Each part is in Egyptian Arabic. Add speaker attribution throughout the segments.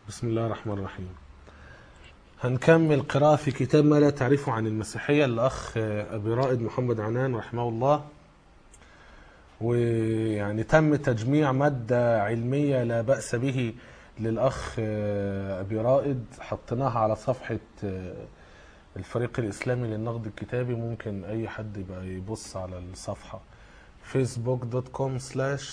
Speaker 1: بسم الله الرحمن الرحيم هنكمل قراءة في كتاب ما لا تعرفه عن المسيحية للأخ أبي رائد محمد عنان رحمه الله ويعني تم تجميع مادة علمية لا بأس به للأخ أبي رائد حطيناها على صفحة الفريق الإسلامي للنقد الكتابي ممكن أي حد يبقى يبص على الصفحة facebook.com slash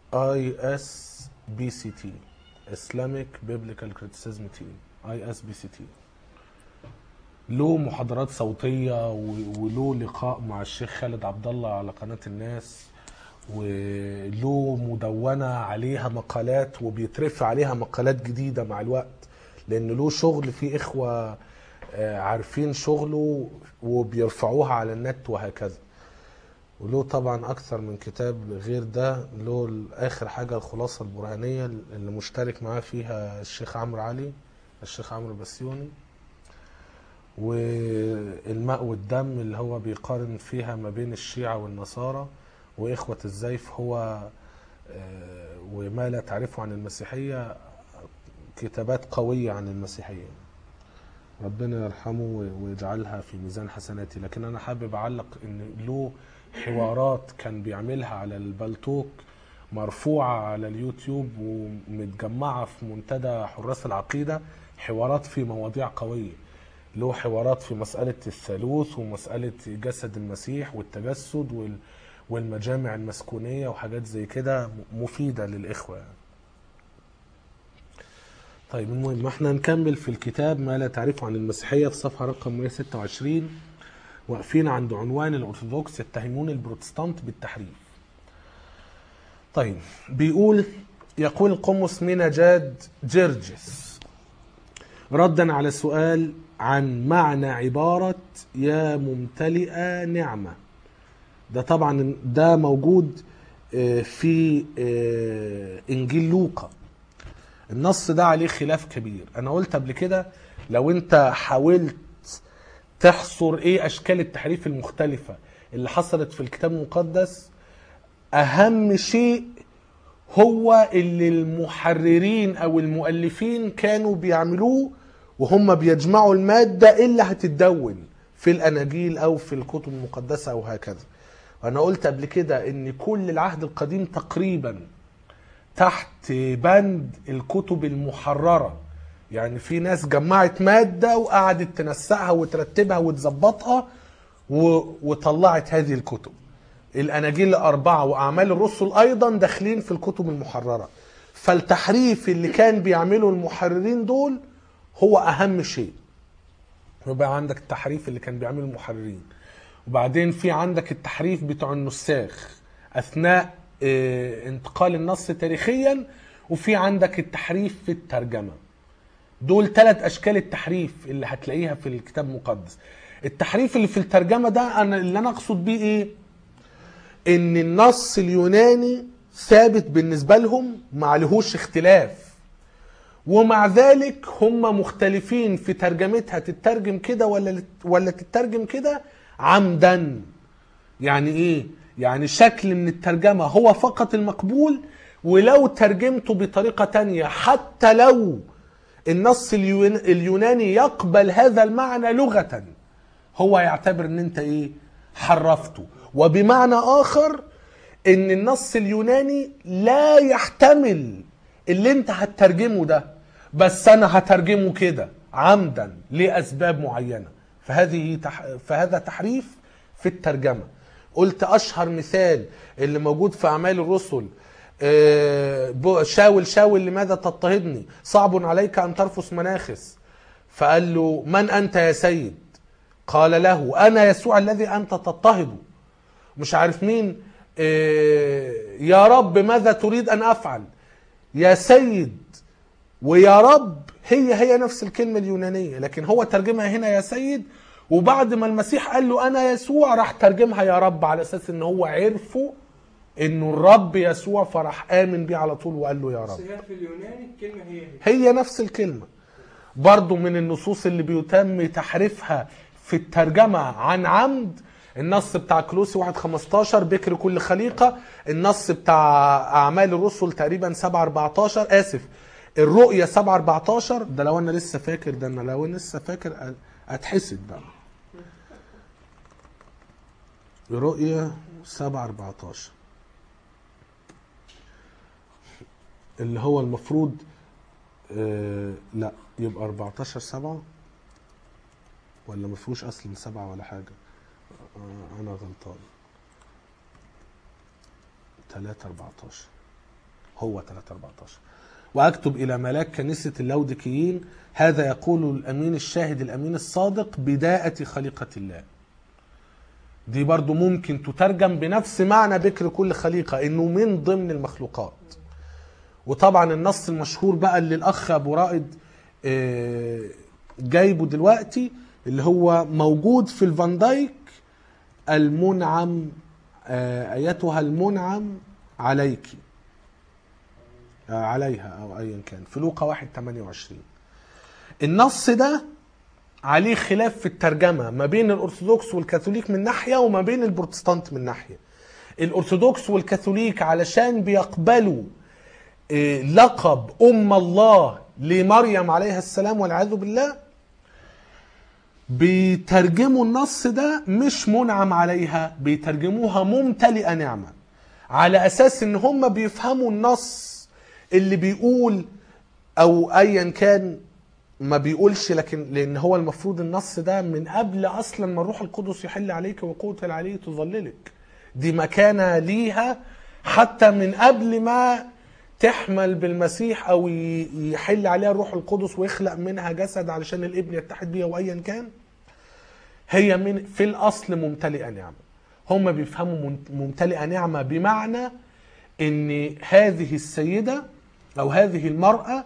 Speaker 1: isbct Islamic Biblical Criticism Team ISBCT له محاضرات صوتية و- وله لقاء مع الشيخ خالد عبد الله على قناة الناس وله مدونة عليها مقالات وبيترفع عليها مقالات جديدة مع الوقت لأن له شغل في إخوة آه، عارفين شغله وبيرفعوها على النت وهكذا وله طبعا اكثر من كتاب غير ده له اخر حاجه الخلاصه البرهانيه اللي مشترك معاه فيها الشيخ عمرو علي الشيخ عمرو بسيوني والماء والدم اللي هو بيقارن فيها ما بين الشيعة والنصارى وإخوة الزيف هو آه، وما لا تعرفه عن المسيحية كتابات قوية عن المسيحية ربنا يرحمه ويجعلها في ميزان حسناتي لكن أنا حابب أعلق إن له حوارات كان بيعملها على البلتوك مرفوعة على اليوتيوب ومتجمعة في منتدى حراس العقيدة حوارات في مواضيع قوية له حوارات في مسألة الثالوث ومسألة جسد المسيح والتجسد وال والمجامع المسكونية وحاجات زي كده مفيدة للإخوة يعني. طيب المهم احنا نكمل في الكتاب ما لا تعرفه عن المسيحية في صفحة رقم 126 واقفين عند عنوان الأرثوذكس يتهمون البروتستانت بالتحريف طيب بيقول يقول قمص منجاد جرجس ردا على سؤال عن معنى عبارة يا ممتلئة نعمة ده طبعا ده موجود آه، في آه، انجيل لوقا النص ده عليه خلاف كبير انا قلت قبل كده لو انت حاولت تحصر ايه اشكال التحريف المختلفة اللي حصلت في الكتاب المقدس اهم شيء هو اللي المحررين او المؤلفين كانوا بيعملوه وهم بيجمعوا المادة اللي هتتدون في الاناجيل او في الكتب المقدسة او هكذا وانا قلت قبل كده ان كل العهد القديم تقريبا تحت بند الكتب المحررة يعني في ناس جمعت مادة وقعدت تنسقها وترتبها وتظبطها و... وطلعت هذه الكتب الأناجيل الأربعة وأعمال الرسل أيضا داخلين في الكتب المحررة فالتحريف اللي كان بيعمله المحررين دول هو أهم شيء يبقى عندك التحريف اللي كان بيعمله المحررين وبعدين في عندك التحريف بتوع النساخ أثناء آه، انتقال النص تاريخيا وفي عندك التحريف في الترجمة دول ثلاث اشكال التحريف اللي هتلاقيها في الكتاب المقدس التحريف اللي في الترجمة ده انا اللي انا اقصد بيه ايه ان النص اليوناني ثابت بالنسبة لهم ما عليهوش اختلاف ومع ذلك هم مختلفين في ترجمتها تترجم كده ولا ولا تترجم كده عمدا يعني ايه يعني شكل من الترجمة هو فقط المقبول ولو ترجمته بطريقة تانية حتى لو النص اليون- اليوناني يقبل هذا المعنى لغة هو يعتبر ان انت ايه حرفته وبمعنى اخر ان النص اليوناني لا يحتمل اللي انت هتترجمه ده بس انا هترجمه كده عمدا لاسباب معينه فهذه تح... فهذا تحريف في الترجمه قلت اشهر مثال اللي موجود في اعمال الرسل آه، ب- شاول شاول لماذا تضطهدني صعب عليك ان ترفس مناخس فقال له من انت يا سيد قال له انا يسوع الذي انت تضطهده مش عارف مين آه، يا رب ماذا تريد ان افعل يا سيد ويا رب هي هي نفس الكلمة اليونانية لكن هو ترجمها هنا يا سيد وبعد ما المسيح قال له أنا يسوع راح ترجمها يا رب على أساس إن هو عرفه إنه الرب يسوع فراح آمن بيه على طول وقال له يا
Speaker 2: بس
Speaker 1: رب
Speaker 2: هي في اليوناني الكلمة هي هي
Speaker 1: هي نفس الكلمة برضو من النصوص اللي بيتم تحريفها في الترجمة عن عمد النص بتاع كلوسي 1 15 بكر كل خليقة النص بتاع أعمال الرسل تقريبا 7 14 آسف الرؤية 7 14 ده لو انا لسه فاكر ده انا لو انا لسه فاكر أ- اتحسد بقى رؤية 7 14 اللي هو المفروض آه لا يبقى 14 7 ولا ما فيهوش اصلا سبعة ولا حاجة آه انا غلطان 3 14 هو 3 14 واكتب الى ملاك كنيسه اللودكيين هذا يقول الامين الشاهد الامين الصادق بداءة خليقة الله دي برضو ممكن تترجم بنفس معنى بكر كل خليقة انه من ضمن المخلوقات وطبعا النص المشهور بقى اللي الاخ ابو رائد آه، جايبه دلوقتي اللي هو موجود في الفان دايك المنعم آه، ايتها المنعم عليك آه، عليها او ايا كان في لوقا 1 28 النص ده عليه خلاف في الترجمه ما بين الارثوذكس والكاثوليك من ناحيه وما بين البروتستانت من ناحيه الارثوذكس والكاثوليك علشان بيقبلوا آه، لقب ام الله لمريم عليها السلام والعياذ بالله بيترجموا النص ده مش منعم عليها بيترجموها ممتلئه نعمه على اساس ان هم بيفهموا النص اللي بيقول او ايا كان ما بيقولش لكن لان هو المفروض النص ده من قبل اصلا ما الروح القدس يحل عليك وقوة العلي تظللك دي مكانة ليها حتى من قبل ما تحمل بالمسيح او ي- يحل عليها الروح القدس ويخلق منها جسد علشان الابن يتحد بيها وايا كان هي من في الاصل ممتلئه نعمه هم بيفهموا من- ممتلئه نعمه بمعنى ان هذه السيده او هذه المراه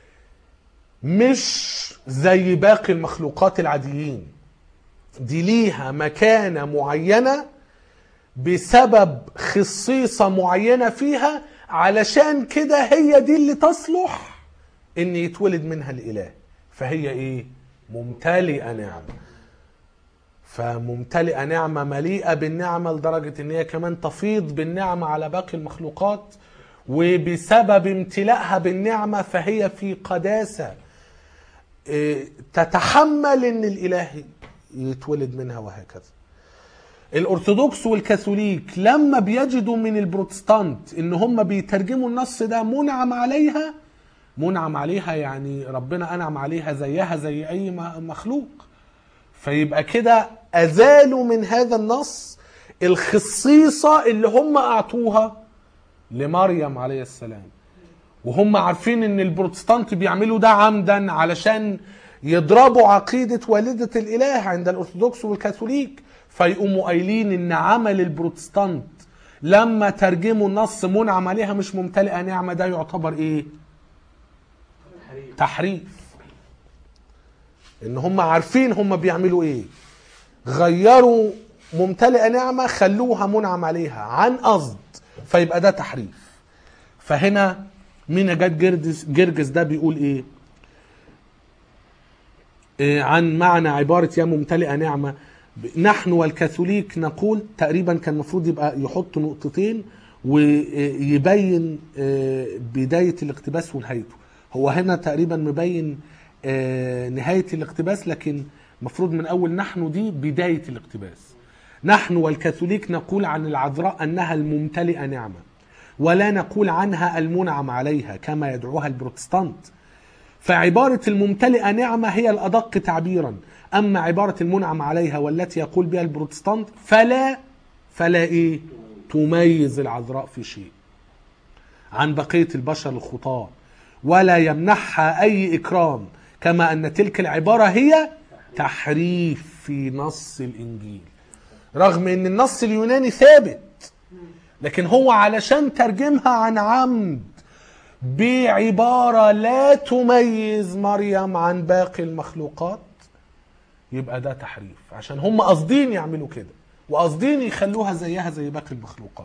Speaker 1: مش زي باقي المخلوقات العاديين دي ليها مكانه معينه بسبب خصيصه معينه فيها علشان كده هي دي اللي تصلح ان يتولد منها الاله فهي ايه ممتلئه نعمه فممتلئه نعمه مليئه بالنعمه لدرجه ان هي كمان تفيض بالنعمه على باقي المخلوقات وبسبب امتلاءها بالنعمه فهي في قداسه إيه، تتحمل ان الاله يتولد منها وهكذا الارثوذكس والكاثوليك لما بيجدوا من البروتستانت ان هم بيترجموا النص ده منعم عليها منعم عليها يعني ربنا انعم عليها زيها زي اي م- مخلوق فيبقى كده ازالوا من هذا النص الخصيصه اللي هم اعطوها لمريم عليه السلام وهم عارفين ان البروتستانت بيعملوا ده عمدا علشان يضربوا عقيدة والدة الإله عند الأرثوذكس والكاثوليك فيقوموا قايلين ان عمل البروتستانت لما ترجموا النص منعم عليها مش ممتلئة نعمة ده يعتبر ايه تحريف ان هم عارفين هم بيعملوا ايه غيروا ممتلئة نعمة خلوها منعم عليها عن قصد فيبقى ده تحريف فهنا مين جت جرجس جرجس ده بيقول ايه إيه عن معنى عبارة يا ممتلئة نعمة نحن والكاثوليك نقول تقريبا كان المفروض يبقى يحط نقطتين ويبين آه، بداية الاقتباس ونهايته هو هنا تقريبا مبين آه، نهاية الاقتباس لكن مفروض من أول نحن دي بداية الاقتباس نحن والكاثوليك نقول عن العذراء أنها الممتلئة نعمة ولا نقول عنها المنعم عليها كما يدعوها البروتستانت فعبارة الممتلئة نعمة هي الأدق تعبيرا أما عبارة المنعم عليها والتي يقول بها البروتستانت فلا فلا إيه تميز العذراء في شيء عن بقية البشر الخطاة ولا يمنحها أي إكرام كما أن تلك العبارة هي تحريف في نص الإنجيل رغم أن النص اليوناني ثابت لكن هو علشان ترجمها عن عمد بعبارة لا تميز مريم عن باقي المخلوقات يبقى ده تحريف عشان هم قاصدين يعملوا كده وقاصدين يخلوها زيها زي باقي المخلوقات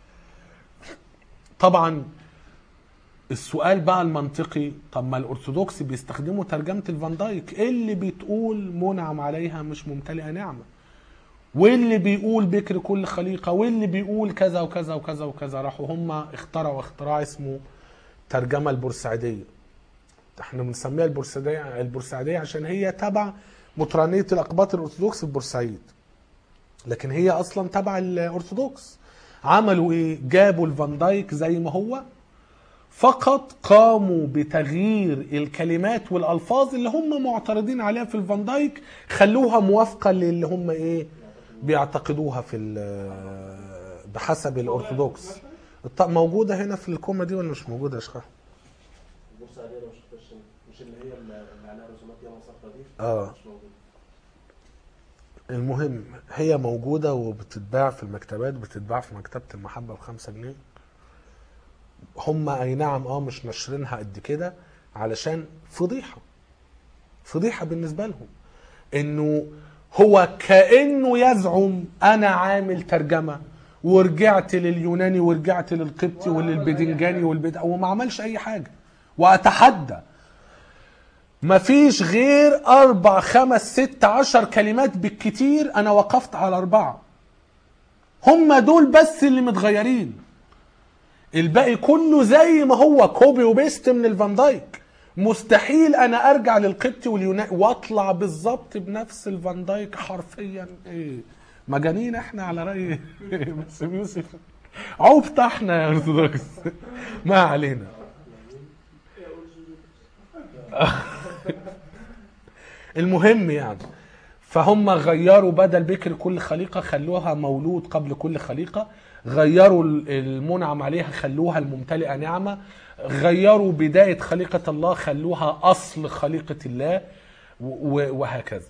Speaker 1: طبعا السؤال بقى المنطقي طب ما الارثوذكس بيستخدموا ترجمه الفان دايك ايه اللي بتقول منعم عليها مش ممتلئه نعمه واللي بيقول بكر كل خليقه واللي بيقول كذا وكذا وكذا وكذا راحوا هم اخترعوا اختراع اسمه ترجمه البورسعيديه احنا بنسميها البورسعيديه البورسعيديه عشان هي تبع مطرانيه الاقباط الارثوذكس في بورسعيد لكن هي اصلا تبع الارثوذكس عملوا ايه جابوا الفان دايك زي ما هو فقط قاموا بتغيير الكلمات والالفاظ اللي هم معترضين عليها في الفان دايك خلوها موافقه للي هم ايه بيعتقدوها في ال- بحسب الارثوذكس الط- موجوده هنا في الكومه دي ولا مش موجوده يا شيخ أحمد؟
Speaker 3: البورصه دي انا ما شفتهاش مش اللي هي اللي اللي عليها رسومات ياما صفرا دي
Speaker 1: اه
Speaker 3: مش موجوده
Speaker 1: المهم هي موجودة وبتتباع في المكتبات بتتباع في مكتبة المحبة بخمسة جنيه هم أي نعم اه مش ناشرينها قد كده علشان فضيحة فضيحة بالنسبة لهم إنه هو كأنه يزعم أنا عامل ترجمة ورجعت لليوناني ورجعت للقبطي وللبدنجاني والبدع وما عملش أي حاجة وأتحدى مفيش غير أربع خمس ست عشر كلمات بالكتير أنا وقفت على أربعة هم دول بس اللي متغيرين الباقي كله زي ما هو كوبي وبيست من الفان دايك مستحيل انا ارجع للقبطي واليوناني واطلع بالظبط بنفس الفان دايك حرفيا ايه مجانين احنا على راي بس يوسف عبط احنا يا ارثوذكس ما علينا المهم يعني فهم غيروا بدل بكر كل خليقة خلوها مولود قبل كل خليقة غيروا ال- المنعم عليها خلوها الممتلئة نعمة غيروا بداية خليقة الله خلوها أصل خليقة الله و- و- وهكذا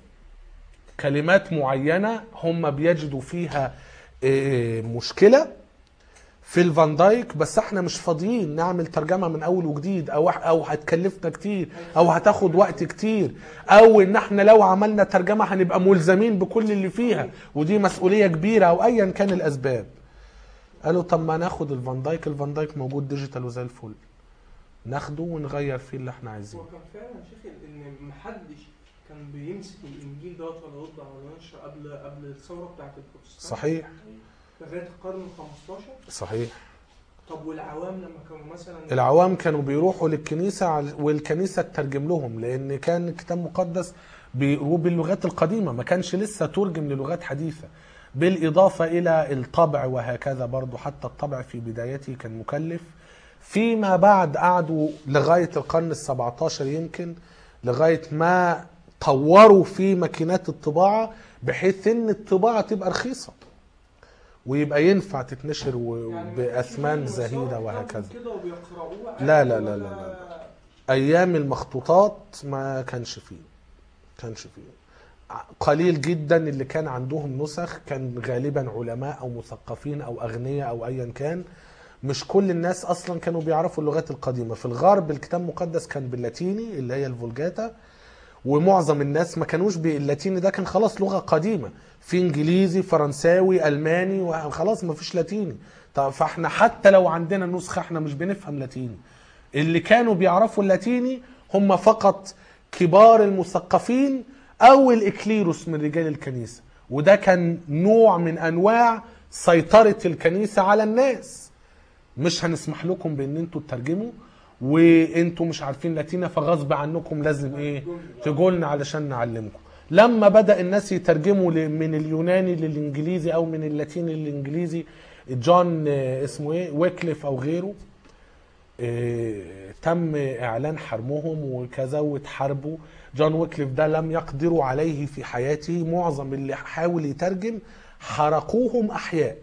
Speaker 1: كلمات معينة هم بيجدوا فيها آه، مشكلة في الفان دايك بس احنا مش فاضيين نعمل ترجمه من اول وجديد او او هتكلفنا كتير او هتاخد وقت كتير او ان احنا لو عملنا ترجمه هنبقى ملزمين بكل اللي فيها ودي مسؤوليه كبيره او ايا كان الاسباب قالوا طب ما ناخد الفان دايك الفان دايك موجود ديجيتال وزي الفل ناخده ونغير فيه اللي احنا عايزينه
Speaker 2: هو كان فعلا يا شيخ ان محدش كان بيمسك الانجيل دوت ولا يطبع ولا ينشر قبل قبل الثوره بتاعت البروتستانت
Speaker 1: صحيح
Speaker 2: لغايه القرن ال 15
Speaker 1: صحيح
Speaker 2: طب والعوام لما كانوا مثلا
Speaker 1: العوام كانوا بيروحوا للكنيسة عل- والكنيسة تترجم لهم لأن كان الكتاب المقدس بيقروه باللغات القديمة ما كانش لسه ترجم للغات حديثة بالإضافة إلى الطبع وهكذا برضو حتى الطبع في بدايته كان مكلف فيما بعد قعدوا لغاية القرن السبعة عشر يمكن لغاية ما طوروا في ماكينات الطباعة بحيث ان الطباعة تبقى رخيصة ويبقى ينفع تتنشر و-
Speaker 2: يعني ما
Speaker 1: بأثمان
Speaker 2: كانش في
Speaker 1: زهيدة
Speaker 2: مسار
Speaker 1: وهكذا
Speaker 2: بتاخده كده وبيقرأوه
Speaker 1: لا لا
Speaker 2: عادي
Speaker 1: لا
Speaker 2: ولا-
Speaker 1: لا لا ايام المخطوطات ما كانش فيه كانش فيه ع- قليل جدا اللي كان عندهم نسخ كان غالبا علماء او مثقفين او اغنياء او ايا كان مش كل الناس اصلا كانوا بيعرفوا اللغات القديمه في الغرب الكتاب المقدس كان باللاتيني اللي هي الفولجاتا ومعظم الناس ما كانوش باللاتيني ده كان خلاص لغه قديمه في انجليزي فرنساوي الماني وخلاص ما فيش لاتيني طب فاحنا حتى لو عندنا نسخه احنا مش بنفهم لاتيني اللي كانوا بيعرفوا اللاتيني هم فقط كبار المثقفين او الاكليروس من رجال الكنيسه وده كان نوع من انواع سيطره الكنيسه على الناس مش هنسمح لكم بان انتوا تترجموا وانتوا مش عارفين لاتينا فغصب عنكم لازم ايه تقولنا علشان نعلمكم لما بدا الناس يترجموا ل- من اليوناني للانجليزي او من اللاتيني للانجليزي جون آه، اسمه ايه ويكليف او غيره آه، تم اعلان حرمهم وكذا واتحاربوا جون ويكليف ده لم يقدروا عليه في حياته معظم اللي حاول يترجم حرقوهم احياء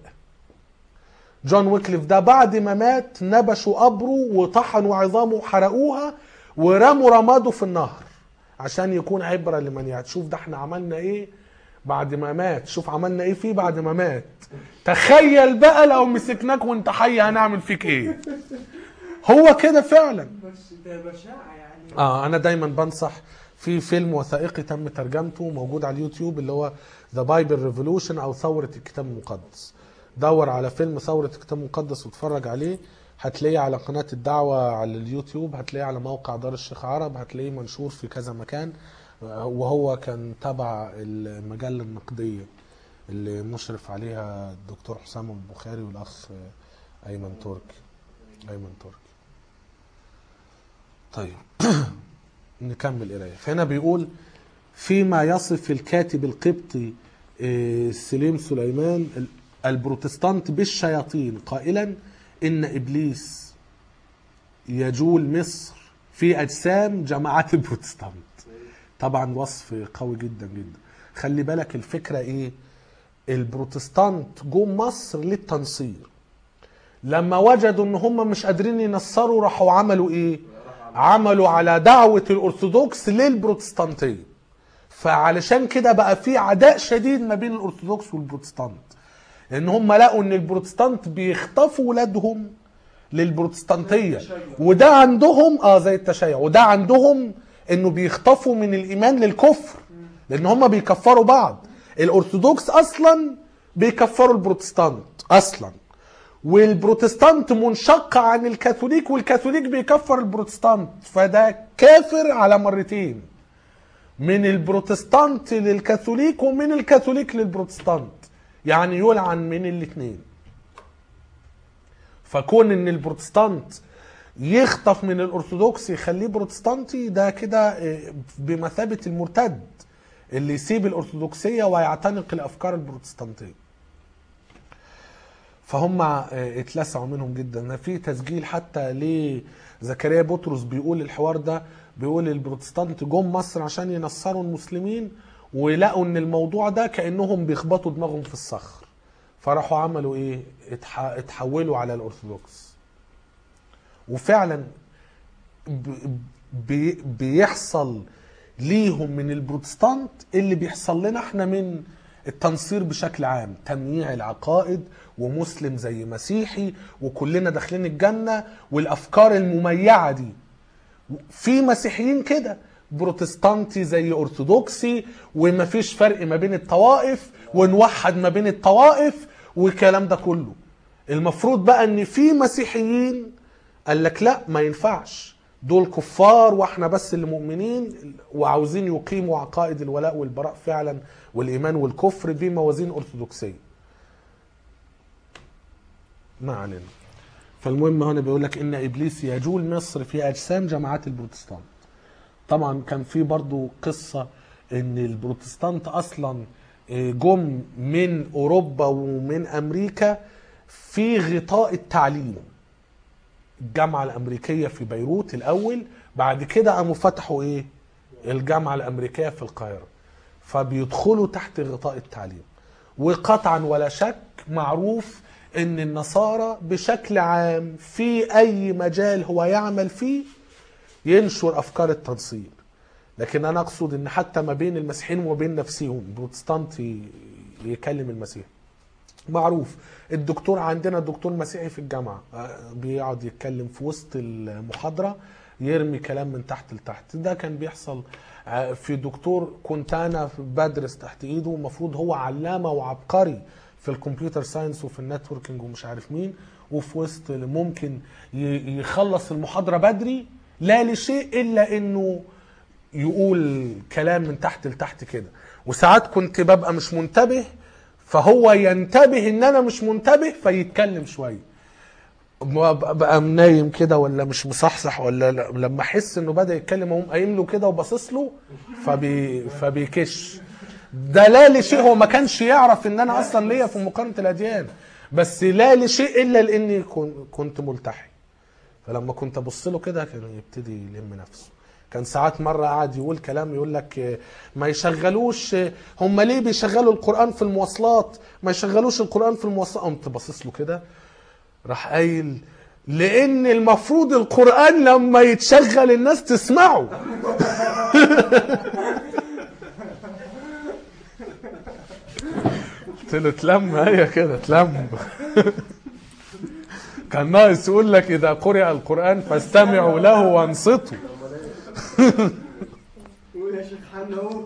Speaker 1: جون ويكليف ده بعد ما مات نبشوا قبره وطحنوا عظامه وحرقوها ورموا رماده في النهر عشان يكون عبرة لمن يعني شوف ده احنا عملنا ايه بعد ما مات شوف عملنا ايه فيه بعد ما مات تخيل بقى لو مسكناك وانت حي هنعمل فيك ايه هو كده فعلا
Speaker 2: بس ده بشاعه يعني
Speaker 1: اه انا دايما بنصح في فيلم وثائقي تم ترجمته موجود على اليوتيوب اللي هو ذا بايبل ريفولوشن او ثوره الكتاب المقدس دور على فيلم ثوره الكتاب المقدس واتفرج عليه هتلاقيه على قناه الدعوه على اليوتيوب هتلاقيه على موقع دار الشيخ عرب هتلاقيه منشور في كذا مكان آه، وهو كان تبع المجله النقديه اللي مشرف عليها الدكتور حسام البخاري والاخ ايمن تركي ايمن تركي طيب نكمل قرايه فهنا بيقول فيما يصف الكاتب القبطي آه، سليم سليمان ال- البروتستانت بالشياطين قائلا ان ابليس يجول مصر في اجسام جماعات البروتستانت طبعا وصف قوي جدا جدا خلي بالك الفكره ايه البروتستانت جم مصر للتنصير لما وجدوا ان هم مش قادرين ينصروا راحوا عملوا ايه عملوا على دعوة الأرثوذكس للبروتستانتية فعلشان كده بقى في عداء شديد ما بين الأرثوذكس والبروتستانت لأن هم لقوا إن البروتستانت بيخطفوا ولادهم للبروتستانتية وده عندهم اه زي التشيع وده عندهم انه بيخطفوا من الايمان للكفر لان هم بيكفروا بعض الارثوذكس اصلا بيكفروا البروتستانت اصلا والبروتستانت منشق عن الكاثوليك والكاثوليك بيكفر البروتستانت فده كافر على مرتين من البروتستانت للكاثوليك ومن الكاثوليك للبروتستانت يعني يلعن من الاثنين فكون ان البروتستانت يخطف من الارثوذكس يخليه بروتستانتي ده كده آه، بمثابه المرتد اللي يسيب الارثوذكسيه ويعتنق الافكار البروتستانتيه فهم آه، اتلسعوا منهم جدا في تسجيل حتى لزكريا بطرس بيقول الحوار ده بيقول البروتستانت جم مصر عشان ينصروا المسلمين ولقوا ان الموضوع ده كانهم بيخبطوا دماغهم في الصخر فراحوا عملوا ايه اتح... اتحولوا على الارثوذكس وفعلا ب... بي... بيحصل ليهم من البروتستانت اللي بيحصل لنا احنا من التنصير بشكل عام تمييع العقائد ومسلم زي مسيحي وكلنا داخلين الجنة والأفكار المميعة دي في مسيحيين كده بروتستانتي زي أرثوذكسي ومفيش فرق ما بين الطوائف ونوحد ما بين الطوائف والكلام ده كله المفروض بقى ان في مسيحيين قال لك لا ما ينفعش دول كفار واحنا بس اللي مؤمنين وعاوزين يقيموا عقائد الولاء والبراء فعلا والايمان والكفر بموازين ارثوذكسيه ما علينا فالمهم هنا بيقول لك ان ابليس يجول مصر في اجسام جماعات البروتستانت طبعا كان في برضو قصه ان البروتستانت اصلا آه، جم من اوروبا ومن امريكا في غطاء التعليم الجامعه الامريكيه في بيروت الاول بعد كده قاموا فتحوا ايه الجامعه الامريكيه في القاهره فبيدخلوا تحت غطاء التعليم وقطعا ولا شك معروف ان النصارى بشكل عام في اي مجال هو يعمل فيه ينشر افكار التنصير لكن انا اقصد ان حتى ما بين المسيحيين وما بين نفسهم بروتستانت ي- يكلم المسيح معروف الدكتور عندنا دكتور مسيحي في الجامعة آه، بيقعد يتكلم في وسط المحاضرة يرمي كلام من تحت لتحت ده كان بيحصل آه، في دكتور كنت انا بدرس تحت ايده المفروض هو علامة وعبقري في الكمبيوتر ساينس وفي النتوركينج ومش عارف مين وفي وسط ممكن ي- يخلص المحاضرة بدري لا لشيء الا انه يقول كلام من تحت لتحت كده وساعات كنت ببقى مش منتبه فهو ينتبه ان انا مش منتبه فيتكلم شويه بقى نايم كده ولا مش مصحصح ولا لا- لما احس انه بدا يتكلم اقوم قايم له كده وباصص له فبي فبيكش ده لا لشيء هو ما كانش يعرف ان انا اصلا ليا في مقارنه الاديان بس لا لشيء الا لاني كن- كنت ملتحي فلما كنت ابص له كده كان يبتدي يلم نفسه كان ساعات مرة قعد يقول كلام يقول لك آه، ما يشغلوش آه، هم ليه بيشغلوا القرآن في المواصلات ما يشغلوش القرآن في المواصلات قمت باصص له كده راح قايل لأن المفروض القرآن لما يتشغل الناس تسمعه قلت له تلم هي كده تلم كان ناقص يقول لك إذا قرئ القرآن فاستمعوا له وانصتوا
Speaker 2: قول يا شيخ حنا قول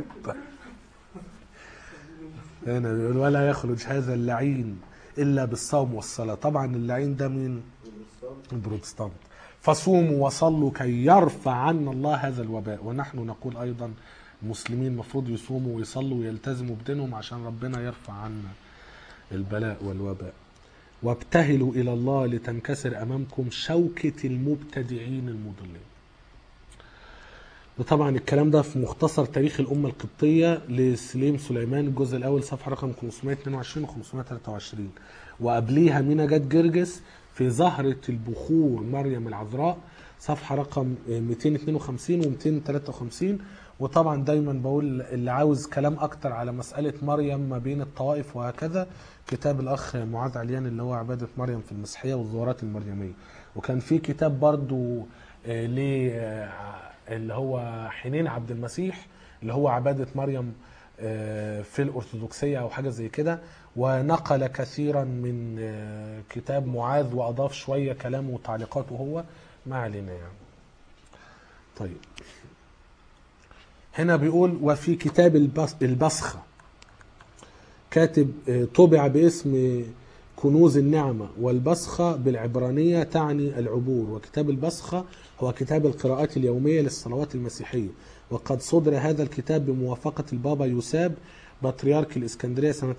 Speaker 1: هنا بيقول ولا يخرج هذا اللعين الا بالصوم والصلاه طبعا اللعين ده مين البروتستانت فصوموا وصلوا كي يرفع عنا الله هذا الوباء ونحن نقول ايضا المسلمين المفروض يصوموا ويصلوا ويلتزموا بدينهم عشان ربنا يرفع عنا البلاء والوباء وابتهلوا الى الله لتنكسر امامكم شوكه المبتدعين المضلين وطبعا الكلام ده في مختصر تاريخ الأمة القبطية لسليم سليمان الجزء الأول صفحة رقم 522 و 523 وقبليها مينا جاد جرجس في زهرة البخور مريم العذراء صفحة رقم 252 و 253 وطبعا دايما بقول اللي عاوز كلام أكتر على مسألة مريم ما بين الطوائف وهكذا كتاب الأخ معاذ عليان اللي هو عبادة مريم في المسيحية والزورات المريمية وكان في كتاب برضو آه، ل آه، اللي هو حنين عبد المسيح اللي هو عبادة مريم آه، في الأرثوذكسية أو حاجة زي كده ونقل كثيرا من آه، كتاب معاذ وأضاف شوية كلامه وتعليقاته هو ما علينا يعني طيب هنا بيقول وفي كتاب البص- البصخة كاتب آه، طبع باسم كنوز النعمة والبصخة بالعبرانية تعني العبور وكتاب البصخة هو كتاب القراءات اليومية للصلوات المسيحية وقد صدر هذا الكتاب بموافقة البابا يوساب بطريرك الإسكندرية سنة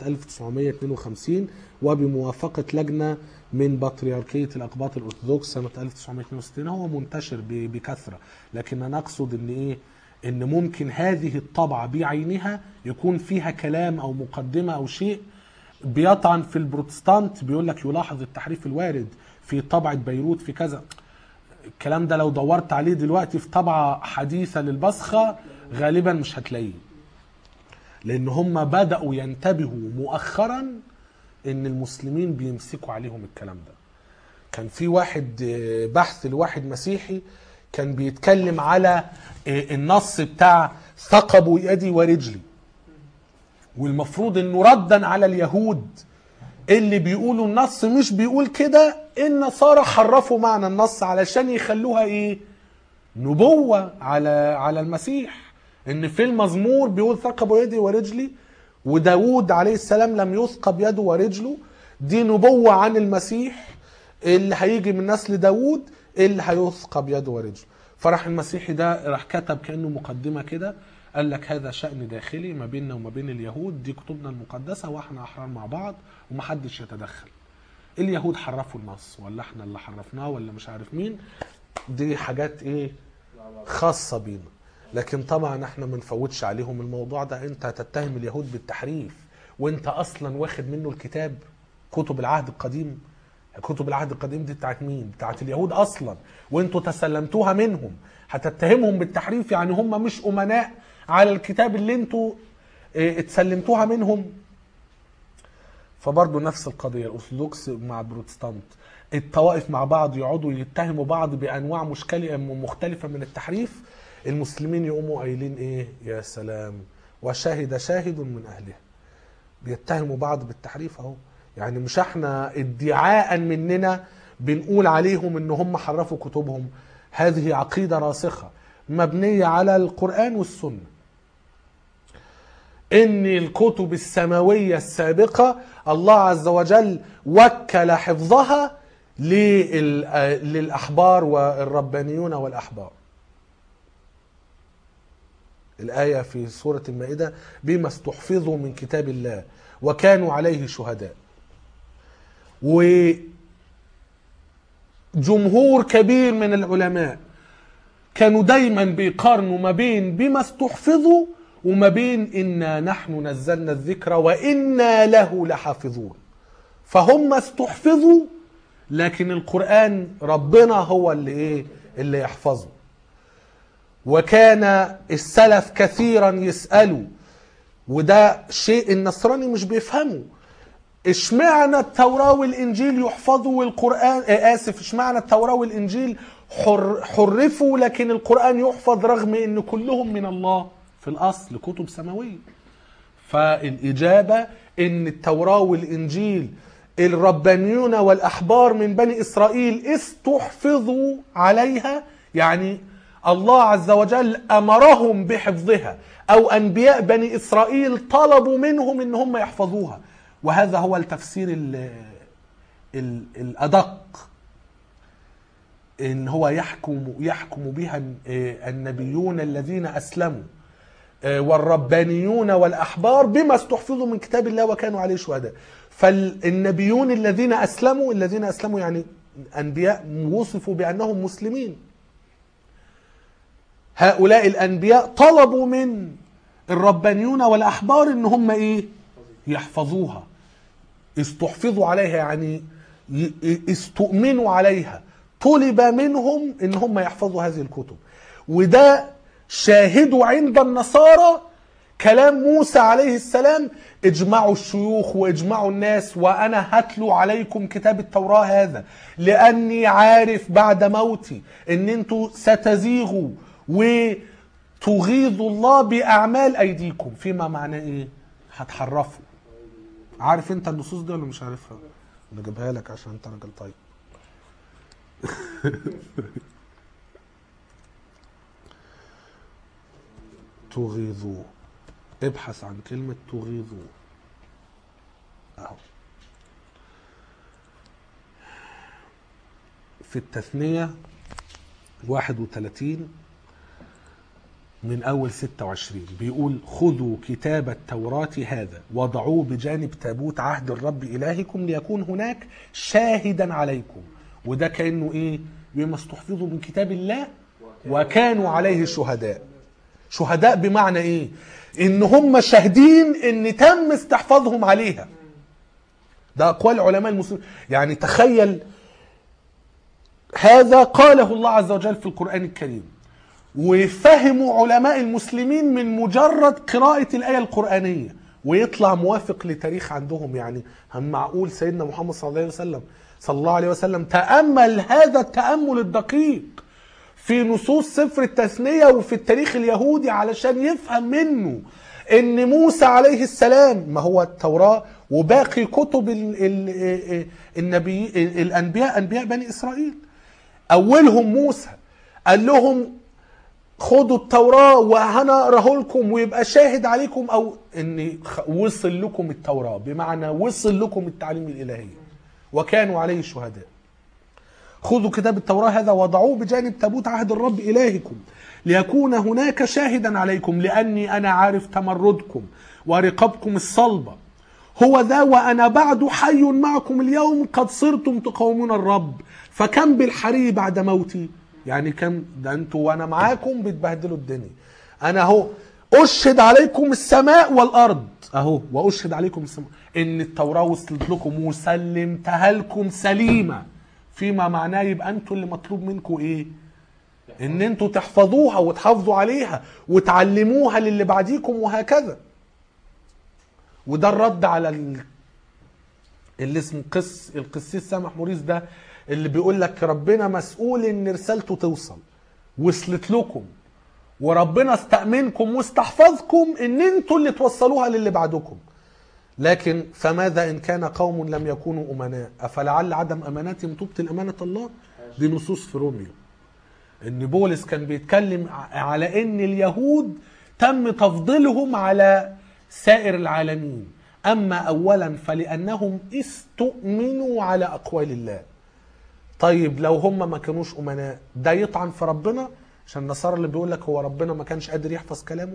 Speaker 1: 1952 وبموافقة لجنة من بطريركية الأقباط الأرثوذكس سنة 1962 هو منتشر ب- بكثرة لكن أنا أقصد إن إيه إن ممكن هذه الطبعة بعينها يكون فيها كلام أو مقدمة أو شيء بيطعن في البروتستانت بيقول لك يلاحظ التحريف الوارد في طبعة بيروت في كذا الكلام ده لو دورت عليه دلوقتي في طبعة حديثة للبصخة غالبا مش هتلاقيه لان هم بدأوا ينتبهوا مؤخرا ان المسلمين بيمسكوا عليهم الكلام ده كان في واحد آه، بحث لواحد مسيحي كان بيتكلم على آه، النص بتاع ثقبوا يدي ورجلي والمفروض انه ردا على اليهود اللي بيقولوا النص مش بيقول كده النصارى حرفوا معنى النص علشان يخلوها ايه نبوة على على المسيح ان في المزمور بيقول ثقب يدي ورجلي وداود عليه السلام لم يثقب يده ورجله دي نبوة عن المسيح اللي هيجي من نسل داود اللي هيثقب يده ورجله فراح المسيحي ده راح كتب كأنه مقدمة كده قال لك هذا شأن داخلي ما بيننا وما بين اليهود دي كتبنا المقدسة واحنا أحرار مع بعض ومحدش يتدخل اليهود حرفوا النص ولا احنا اللي حرفناه ولا مش عارف مين دي حاجات ايه خاصة بينا لكن طبعا احنا ما نفوتش عليهم الموضوع ده انت هتتهم اليهود بالتحريف وانت اصلا واخد منه الكتاب كتب العهد القديم كتب العهد القديم دي بتاعت مين بتاعت اليهود اصلا وانتوا تسلمتوها منهم هتتهمهم بالتحريف يعني هم مش امناء على الكتاب اللي انتوا اه، اتسلمتوها منهم فبرضه نفس القضية الأرثوذكس مع البروتستانت الطوائف مع بعض يقعدوا يتهموا بعض بأنواع مشكلة مختلفة من التحريف المسلمين يقوموا قايلين إيه يا سلام وشهد شاهد من أهلها بيتهموا بعض بالتحريف أهو يعني مش احنا ادعاء مننا بنقول عليهم ان هم حرفوا كتبهم هذه عقيدة راسخة مبنية على القرآن والسنة ان الكتب السماويه السابقه الله عز وجل وكل حفظها لل- للاحبار والربانيون والاحبار الايه في سوره المائده بما استحفظوا من كتاب الله وكانوا عليه شهداء وجمهور كبير من العلماء كانوا دايما بيقارنوا ما بين بما استحفظوا وما بين انا نحن نزلنا الذكر وانا له لحافظون فهم استحفظوا لكن القران ربنا هو اللي ايه اللي يحفظه وكان السلف كثيرا يسالوا وده شيء النصراني مش بيفهمه اشمعنى التوراة والإنجيل يحفظوا والقرآن آه آسف اشمعنى التوراة والإنجيل حر حرفوا لكن القرآن يحفظ رغم إن كلهم من الله في الأصل كتب سماوية فالإجابة إن التوراة والإنجيل الربانيون والأحبار من بني إسرائيل استحفظوا عليها يعني الله عز وجل أمرهم بحفظها أو أنبياء بني إسرائيل طلبوا منهم إن هم يحفظوها وهذا هو التفسير ال ال الأدق إن هو يحكم يحكم بها النبيون الذين أسلموا والربانيون والأحبار بما استحفظوا من كتاب الله وكانوا عليه شهداء فالنبيون الذين أسلموا الذين أسلموا يعني أنبياء وصفوا بأنهم مسلمين هؤلاء الانبياء طلبوا من الربانيون والاحبار ان هم ايه يحفظوها استحفظوا عليها يعني ي- ي- استؤمنوا عليها طلب منهم ان هم يحفظوا هذه الكتب وده شاهدوا عند النصارى كلام موسى عليه السلام اجمعوا الشيوخ واجمعوا الناس وانا هتلو عليكم كتاب التوراة هذا لاني عارف بعد موتي ان انتوا ستزيغوا وتغيظوا الله باعمال ايديكم فيما معناه ايه هتحرفوا عارف انت النصوص دي ولا مش عارفها انا اجيبها لك عشان انت راجل طيب تغيظوا ابحث عن كلمة تغيظوا اهو في التثنية 31 من أول 26 بيقول خذوا كتاب التوراة هذا وضعوه بجانب تابوت عهد الرب إلهكم ليكون هناك شاهدا عليكم وده كأنه إيه بما استحفظوا من كتاب الله وكانوا عليه شهداء شهداء بمعنى إيه إن هم شاهدين إن تم استحفاظهم عليها ده أقوال علماء المسلمين يعني تخيل هذا قاله الله عز وجل في القرآن الكريم وفهموا علماء المسلمين من مجرد قراءة الآية القرآنية ويطلع موافق لتاريخ عندهم يعني هم معقول سيدنا محمد صلى الله عليه وسلم صلى الله عليه وسلم تأمل هذا التأمل الدقيق في نصوص سفر التثنية وفي التاريخ اليهودي علشان يفهم منه ان موسى عليه السلام ما هو التوراة وباقي كتب ال ال النبي الانبياء انبياء بني اسرائيل اولهم موسى قال لهم خدوا التوراة وأنا أقراه لكم ويبقى شاهد عليكم أو إن خ- وصل لكم التوراة بمعنى وصل لكم التعليم الإلهي وكانوا عليه شهداء خذوا كتاب التوراة هذا وضعوه بجانب تابوت عهد الرب إلهكم ليكون هناك شاهدا عليكم لأني أنا عارف تمردكم ورقابكم الصلبة هو ذا وأنا بعد حي معكم اليوم قد صرتم تقاومون الرب فكم بالحري بعد موتي يعني كم ده انتوا وانا معاكم بتبهدلوا الدنيا انا اهو اشهد عليكم السماء والارض اهو واشهد عليكم السماء ان التوراه وصلت لكم وسلمتها لكم سليمه فيما معناه يبقى انتوا اللي مطلوب منكم ايه ان انتوا تحفظوها وتحافظوا عليها وتعلموها للي بعديكم وهكذا وده الرد على ال... اللي اسمه قس القسيس سامح موريس ده اللي بيقول لك ربنا مسؤول ان رسالته توصل وصلت لكم وربنا استأمنكم واستحفظكم ان انتوا اللي توصلوها للي بعدكم لكن فماذا ان كان قوم لم يكونوا امناء افلعل عدم امانتهم تبطل امانه الله دي نصوص في روميو ان بولس كان بيتكلم ع- على ان اليهود تم تفضيلهم على سائر العالمين اما اولا فلانهم استؤمنوا على اقوال الله طيب لو هم ما كانوش امناء ده يطعن في ربنا عشان النصارى اللي بيقول لك هو ربنا ما كانش قادر يحفظ كلامه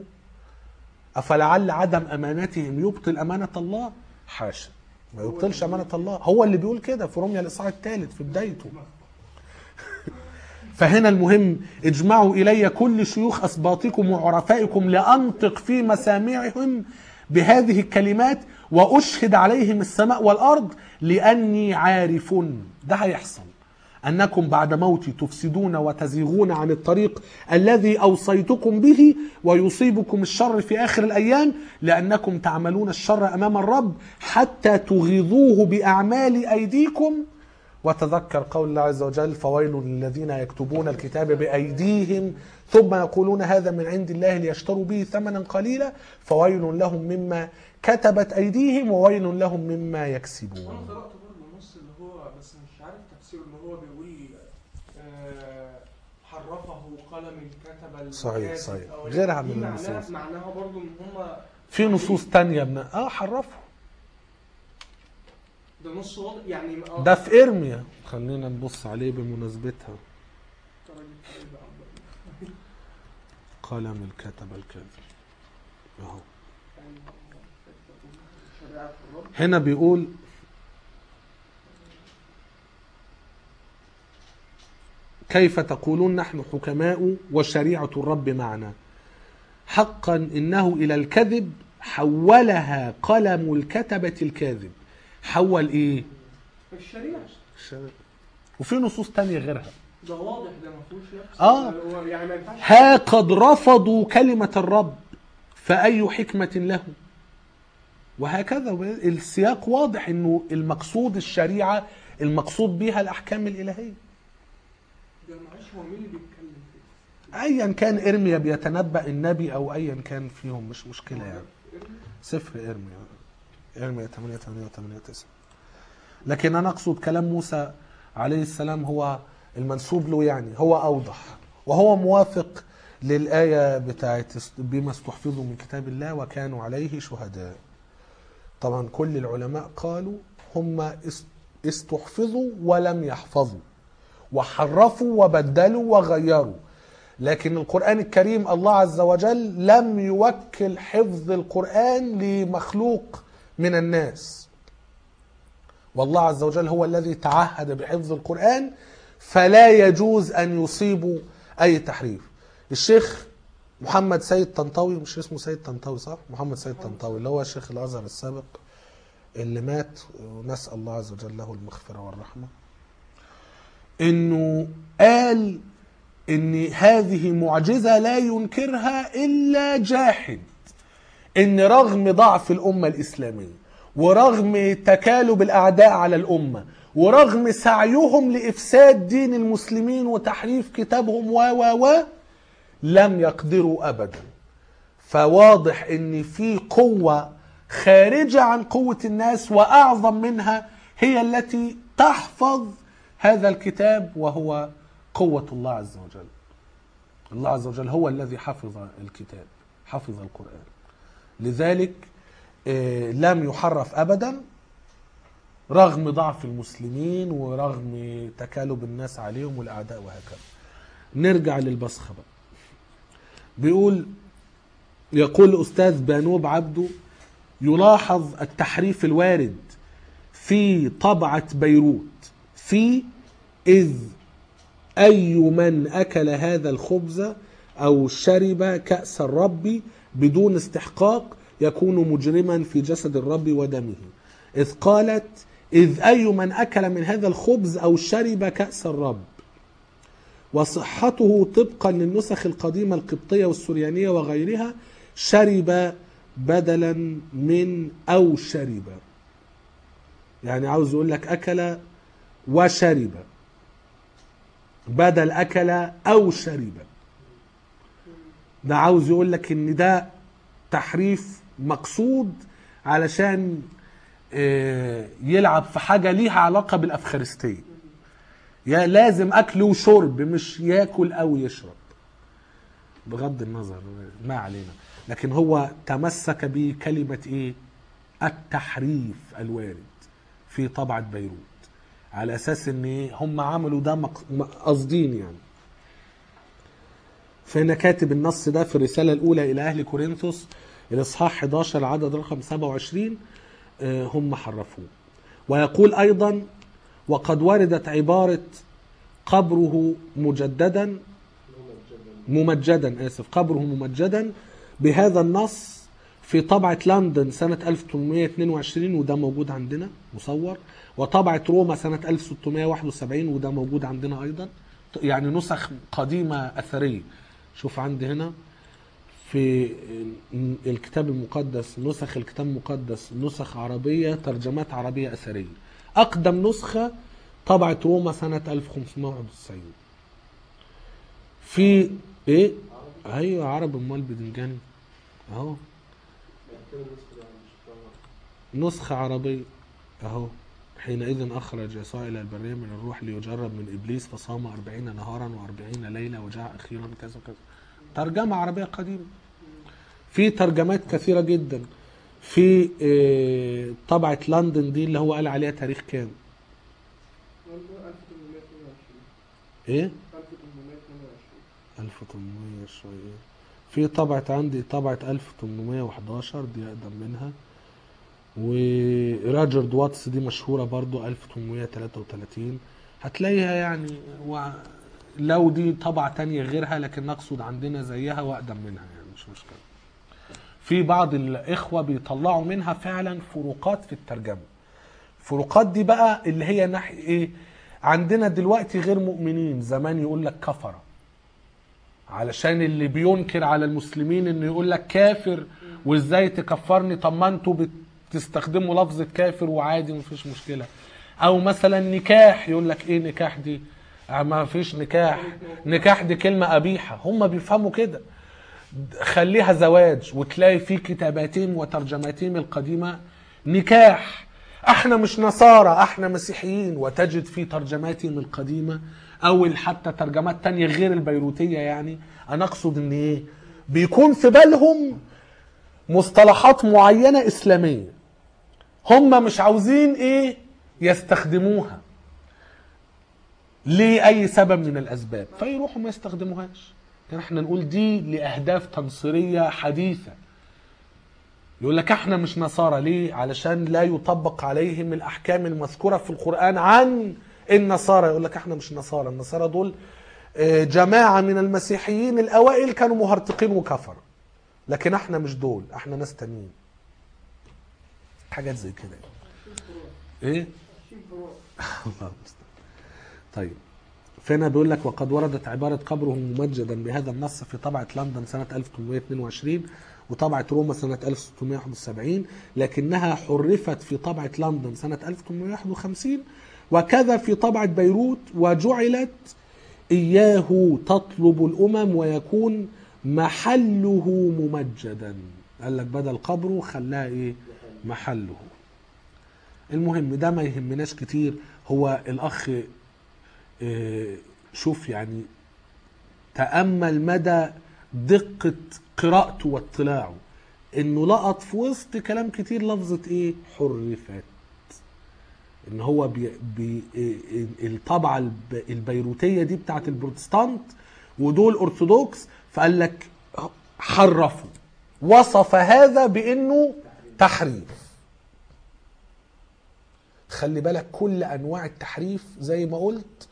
Speaker 1: افلعل عدم امانتهم يبطل امانه الله حاشا ما يبطلش امانه الله هو اللي بيقول كده في روميا الاصحاح الثالث في بدايته فهنا المهم اجمعوا الي كل شيوخ اسباطكم وعرفائكم لانطق في مسامعهم بهذه الكلمات واشهد عليهم السماء والارض لاني عارف ده هيحصل انكم بعد موتي تفسدون وتزيغون عن الطريق الذي اوصيتكم به ويصيبكم الشر في اخر الايام لانكم تعملون الشر امام الرب حتى تغيظوه باعمال ايديكم وتذكر قول الله عز وجل فويل للذين يكتبون الكتاب بأيديهم ثم يقولون هذا من عند الله ليشتروا به ثمنا قليلا فويل لهم مما كتبت أيديهم وويل لهم مما
Speaker 2: وانا
Speaker 1: يكسبون
Speaker 2: قرات برضه النص اللي هو بس مش عارف تفسيره اللي هو بيقول آه، حرفه قلم كتب
Speaker 1: صحيح،
Speaker 2: الكاتب
Speaker 1: صحيح.
Speaker 2: أو
Speaker 1: غيرها
Speaker 2: دي
Speaker 1: من
Speaker 2: معناها-
Speaker 1: النصوص.
Speaker 2: معناها برضه ان هم
Speaker 1: في نصوص تانية من اه حرفوا
Speaker 2: ده نص واضح يعني آه،
Speaker 1: ده في ارميا خلينا نبص عليه بمناسبتها قلم الكتب الكاذب اهو
Speaker 2: شريعة الرب
Speaker 1: هنا بيقول كيف تقولون نحن حكماء وشريعة الرب معنا حقا إنه إلى الكذب حولها قلم الكتبة الكاذب حول إيه
Speaker 2: الشريعة
Speaker 1: وفي نصوص تانية غيرها
Speaker 2: ده واضح ده ما فيهوش لبس
Speaker 1: آه.
Speaker 2: هو يعني ما ينفعش
Speaker 1: ها قد رفضوا كلمة الرب فأي حكمة لهم وهكذا السياق واضح انه المقصود الشريعة المقصود بها الأحكام الإلهية
Speaker 2: ده معلش هو مين اللي بيتكلم فيه؟
Speaker 1: ايا كان ارميا بيتنبأ النبي او ايا كان فيهم مش مشكلة يعني سفر ارميا ارميا 8 8 8 9 لكن انا اقصد كلام موسى عليه السلام هو المنسوب له يعني هو اوضح وهو موافق للآية بتاعت است- بما استحفظوا من كتاب الله وكانوا عليه شهداء طبعا كل العلماء قالوا هم است- استحفظوا ولم يحفظوا وحرفوا وبدلوا وغيروا لكن القرآن الكريم الله عز وجل لم يوكل حفظ القرآن لمخلوق من الناس والله عز وجل هو الذي تعهد بحفظ القرآن فلا يجوز أن يصيبوا أي تحريف الشيخ محمد سيد طنطاوي مش اسمه سيد طنطاوي صح؟ محمد سيد طنطاوي اللي هو شيخ الأزهر السابق اللي مات ونسأل الله عز وجل له المغفرة والرحمة انه قال ان هذه معجزة لا ينكرها الا جاحد ان رغم ضعف الامة الاسلامية ورغم تكالب الاعداء على الامة ورغم سعيهم لافساد دين المسلمين وتحريف كتابهم و و و لم يقدروا ابدا فواضح ان في قوة خارجة عن قوة الناس واعظم منها هي التي تحفظ هذا الكتاب وهو قوة الله عز وجل الله عز وجل هو الذي حفظ الكتاب حفظ القرآن لذلك آه، لم يحرف أبدا رغم ضعف المسلمين ورغم تكالب الناس عليهم والأعداء وهكذا نرجع للبصخة بقى بيقول يقول الأستاذ بانوب عبده يلاحظ التحريف الوارد في طبعة بيروت في إذ أي من أكل هذا الخبز أو شرب كأس الرب بدون استحقاق يكون مجرما في جسد الرب ودمه إذ قالت إذ أي من أكل من هذا الخبز أو شرب كأس الرب وصحته طبقا للنسخ القديمة القبطية والسريانية وغيرها شرب بدلا من أو شرب يعني عاوز يقول لك أكل وشرب بدل أكل أو شرب ده عاوز يقول لك إن ده تحريف مقصود علشان آه، يلعب في حاجة ليها علاقة بالأفخارستية يا لازم أكل وشرب مش ياكل أو يشرب بغض النظر ما علينا لكن هو تمسك بكلمة إيه التحريف الوارد في طبعة بيروت على اساس ان إيه؟ هم عملوا ده مق- م- قاصدين يعني فهنا كاتب النص ده في الرسالة الأولى إلى أهل كورنثوس الإصحاح 11 العدد رقم 27 آه، هم حرفوه ويقول أيضا وقد وردت عبارة قبره مجددا ممجدا آسف قبره ممجدا بهذا النص في طبعة لندن سنة 1822 وده موجود عندنا مصور وطبعة روما سنة 1671 وده موجود عندنا أيضا يعني نسخ قديمة أثرية شوف عندي هنا في الكتاب المقدس نسخ الكتاب المقدس نسخ عربية ترجمات عربية أثرية أقدم نسخة طبعة روما سنة 1591 في إيه؟ أيوة عرب أمال بدنجاني أهو نسخة عربية أهو حينئذ أخرج يسوع إلى البرية من الروح ليجرب من إبليس فصام أربعين نهارا وأربعين ليلة وجاء أخيرا كذا كذا ترجمة عربية قديمة في ترجمات كثيرة جدا في آه، طبعة لندن دي اللي هو قال عليها تاريخ كام
Speaker 2: 1822
Speaker 1: ايه
Speaker 2: 1822
Speaker 1: 1800 شوية في طبعة عندي طبعة 1811 دي أقدم منها وراجرد واتس دي مشهورة برضو 1833 هتلاقيها يعني و... لو دي طبعة تانية غيرها لكن نقصد عندنا زيها واقدم منها يعني مش مشكله في بعض الاخوه بيطلعوا منها فعلا فروقات في الترجمه فروقات دي بقى اللي هي ناحيه ايه عندنا دلوقتي غير مؤمنين زمان يقول لك كفره علشان اللي بينكر على المسلمين انه يقول لك كافر وازاي تكفرني طب ما انتوا بتستخدموا لفظة كافر وعادي مفيش مشكلة او مثلا نكاح يقول لك ايه نكاح دي آه ما فيش نكاح نكاح دي كلمة قبيحة هم بيفهموا كده خليها زواج وتلاقي في كتاباتهم وترجماتهم القديمة نكاح احنا مش نصارى احنا مسيحيين وتجد في ترجماتهم القديمة او حتى ترجمات تانية غير البيروتية يعني انا اقصد ان ايه بيكون في بالهم مصطلحات معينة اسلامية هم مش عاوزين ايه يستخدموها لأي سبب من الأسباب فيروحوا ما يستخدموهاش كان احنا نقول دي لأهداف تنصيرية حديثة يقول لك احنا مش نصارى ليه علشان لا يطبق عليهم الأحكام المذكورة في القرآن عن النصارى يقول لك احنا مش نصارى النصارى دول آه، جماعة من المسيحيين الأوائل كانوا مهرطقين وكفر لكن احنا مش دول احنا ناس تانيين حاجات زي كده ايه الله المستعان. طيب فهنا بيقول لك وقد وردت عبارة قبره ممجدا بهذا النص في طبعة لندن سنة 1822 وطبعة روما سنة 1671 لكنها حرفت في طبعة لندن سنة 1851 وكذا في طبعة بيروت وجعلت إياه تطلب الأمم ويكون محله ممجدا قال لك بدل قبره خلاها إيه محله المهم ده ما يهمناش كتير هو الأخ آه، شوف يعني تأمل مدى دقة قراءته واطلاعه انه لقط في وسط كلام كتير لفظة ايه حرفت ان هو بي بي إيه الطبعة الب- البيروتية دي بتاعت البروتستانت ودول ارثوذكس فقال لك حرفوا وصف هذا بانه تحريف خلي بالك كل انواع التحريف زي ما قلت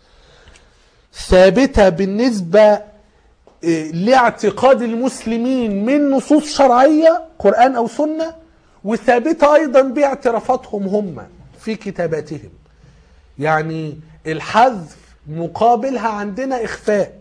Speaker 1: ثابته بالنسبه إيه، لاعتقاد المسلمين من نصوص شرعيه قران او سنه وثابته ايضا باعترافاتهم هم في كتاباتهم يعني الحذف مقابلها عندنا اخفاء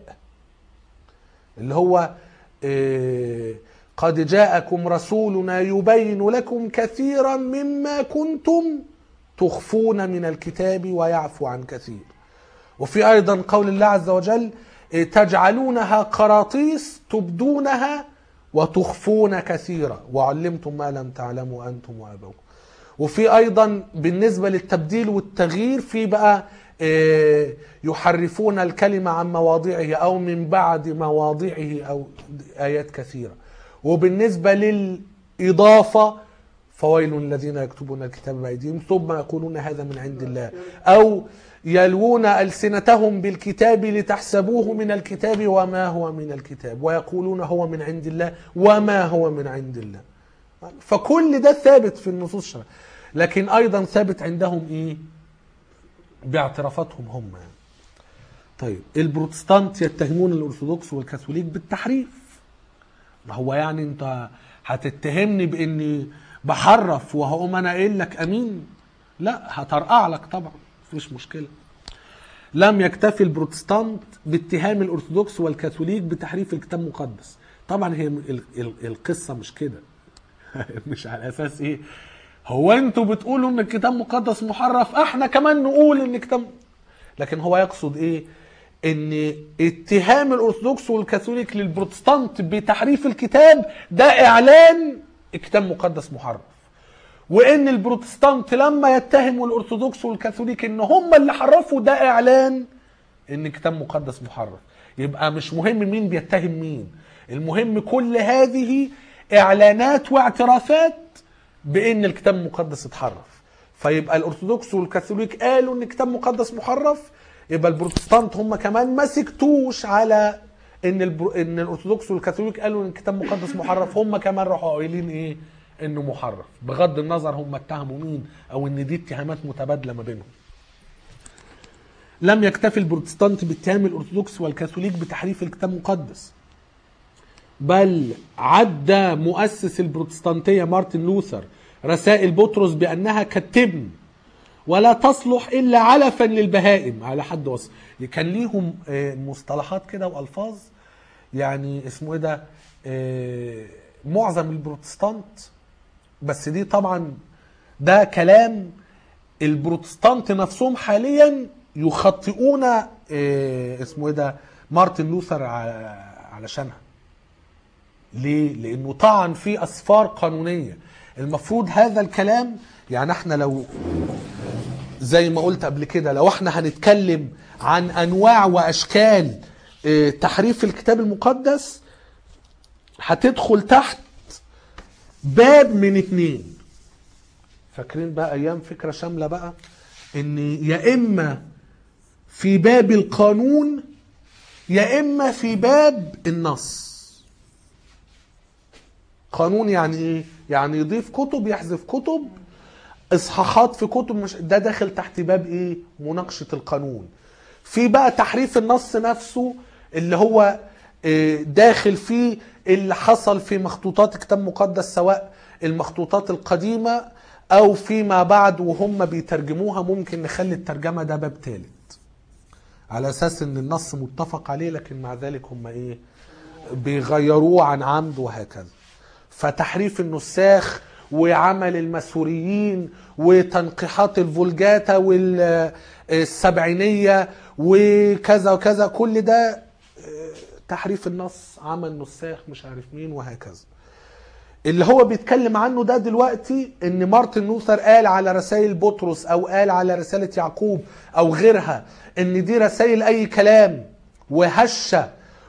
Speaker 1: اللي هو إيه، قد جاءكم رسولنا يبين لكم كثيرا مما كنتم تخفون من الكتاب ويعفو عن كثير وفي ايضا قول الله عز وجل إيه، تجعلونها قراطيس تبدونها وتخفون كثيرا وعلمتم ما لم تعلموا انتم وابوكم وفي ايضا بالنسبه للتبديل والتغيير في بقى إيه، يحرفون الكلمه عن مواضعه او من بعد مواضعه او ايات كثيره وبالنسبه للاضافه فويل الذين يكتبون الكتاب بايديهم ثم يقولون هذا من عند الله او يلوون السنتهم بالكتاب لتحسبوه من الكتاب وما هو من الكتاب ويقولون هو من عند الله وما هو من عند الله فكل ده ثابت في النصوص الشرعيه لكن ايضا ثابت عندهم ايه باعترافاتهم هم يعني. طيب البروتستانت يتهمون الارثوذكس والكاثوليك بالتحريف ما هو يعني انت هتتهمني باني بحرف وهقوم انا قايل لك امين لا هترقع لك طبعا مفيش مشكله لم يكتفي البروتستانت باتهام الارثوذكس والكاثوليك بتحريف الكتاب المقدس طبعا هي ال- ال- القصه مش كده مش على اساس ايه هو انتوا بتقولوا ان الكتاب مقدس محرف احنا كمان نقول ان الكتاب لكن هو يقصد ايه ان اتهام الارثوذكس والكاثوليك للبروتستانت بتحريف الكتاب ده اعلان الكتاب مقدس محرف وان البروتستانت لما يتهموا الارثوذكس والكاثوليك ان هم اللي حرفوا ده اعلان ان كتاب مقدس محرف يبقى مش مهم مين بيتهم مين المهم كل هذه اعلانات واعترافات بان الكتاب المقدس اتحرف فيبقى الارثوذكس والكاثوليك قالوا ان الكتاب المقدس محرف يبقى البروتستانت هم كمان ما سكتوش على ان البرو... ان الارثوذكس والكاثوليك قالوا ان الكتاب المقدس محرف هم كمان راحوا قايلين ايه انه محرف بغض النظر هم اتهموا مين او ان دي اتهامات متبادله ما بينهم لم يكتفي البروتستانت باتهام الارثوذكس والكاثوليك بتحريف الكتاب المقدس بل عد مؤسس البروتستانتية مارتن لوثر رسائل بطرس بأنها كالتبن ولا تصلح إلا علفا للبهائم على حد وصف كان ليهم آه، مصطلحات كده وألفاظ يعني اسمه ايه ده آه، معظم البروتستانت بس دي طبعا ده كلام البروتستانت نفسهم حاليا يخطئون آه، اسمه ايه ده مارتن لوثر ع- علشانها ليه؟ لانه طعن في اسفار قانونيه المفروض هذا الكلام يعني احنا لو زي ما قلت قبل كده لو احنا هنتكلم عن انواع واشكال اه، تحريف الكتاب المقدس هتدخل تحت باب من اتنين فاكرين بقى ايام فكره شامله بقى ان يا اما في باب القانون يا اما في باب النص قانون يعني ايه يعني يضيف كتب يحذف كتب اصحاحات في كتب مش ده داخل تحت باب ايه مناقشه القانون في بقى تحريف النص نفسه اللي هو آه، داخل فيه اللي حصل في مخطوطات الكتاب المقدس سواء المخطوطات القديمه او فيما بعد وهم بيترجموها ممكن نخلي الترجمه ده باب ثالث على اساس ان النص متفق عليه لكن مع ذلك هم ايه بيغيروه عن عمد وهكذا فتحريف النساخ وعمل المسوريين وتنقيحات الفولجاتا والسبعينية وكذا وكذا كل ده آه، تحريف النص عمل نساخ مش عارف مين وهكذا اللي هو بيتكلم عنه ده دلوقتي ان مارتن لوثر قال على رسائل بطرس او قال على رسالة يعقوب او غيرها ان دي رسائل اي كلام وهشة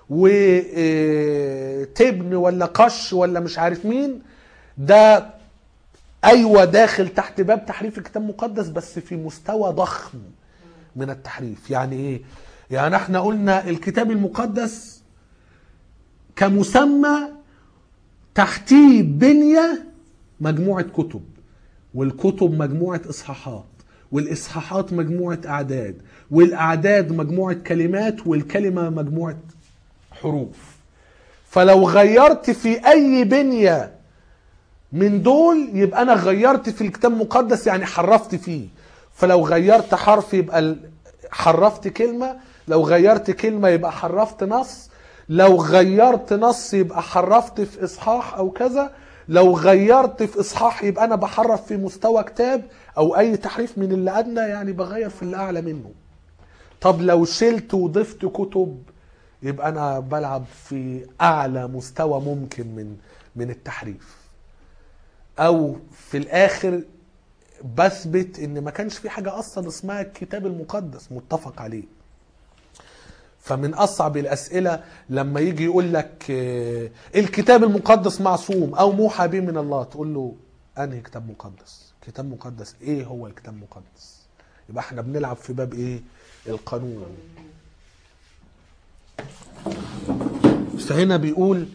Speaker 1: وتبن ولا قش ولا مش عارف مين ده ايوه داخل تحت باب تحريف الكتاب المقدس بس في مستوى ضخم من التحريف يعني ايه يعني احنا قلنا الكتاب المقدس كمسمى تحتيه بنية مجموعة كتب والكتب مجموعة إصحاحات والإصحاحات مجموعة أعداد والأعداد مجموعة كلمات والكلمة مجموعة حروف فلو غيرت في أي بنية من دول يبقى أنا غيرت في الكتاب المقدس يعني حرفت فيه فلو غيرت حرف يبقى ال- حرفت كلمة لو غيرت كلمة يبقى حرفت نص لو غيرت نص يبقى حرفت في إصحاح أو كذا لو غيرت في إصحاح يبقى أنا بحرف في مستوى كتاب أو أي تحريف من اللي أدنى يعني بغير في اللي أعلى منه طب لو شلت وضفت كتب يبقى أنا بلعب في أعلى مستوى ممكن من من التحريف أو في الآخر بثبت ان ما كانش في حاجه اصلا اسمها الكتاب المقدس متفق عليه فمن اصعب الاسئله لما يجي يقول لك آه، الكتاب المقدس معصوم او موحى به من الله تقول له انهي كتاب مقدس كتاب مقدس ايه هو الكتاب المقدس يبقى احنا بنلعب في باب ايه القانون فهنا بيقول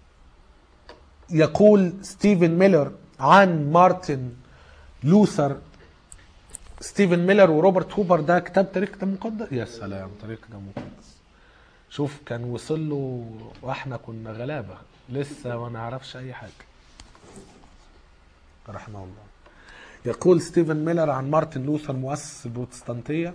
Speaker 1: يقول ستيفن ميلر عن مارتن لوثر ستيفن ميلر وروبرت هوبر ده كتاب تاريخ كتاب مقدس يا سلام تاريخ كتاب مقدس شوف كان وصل له واحنا كنا غلابه لسه ما نعرفش اي حاجه رحمه الله يقول ستيفن ميلر عن مارتن لوثر مؤسس البروتستانتيه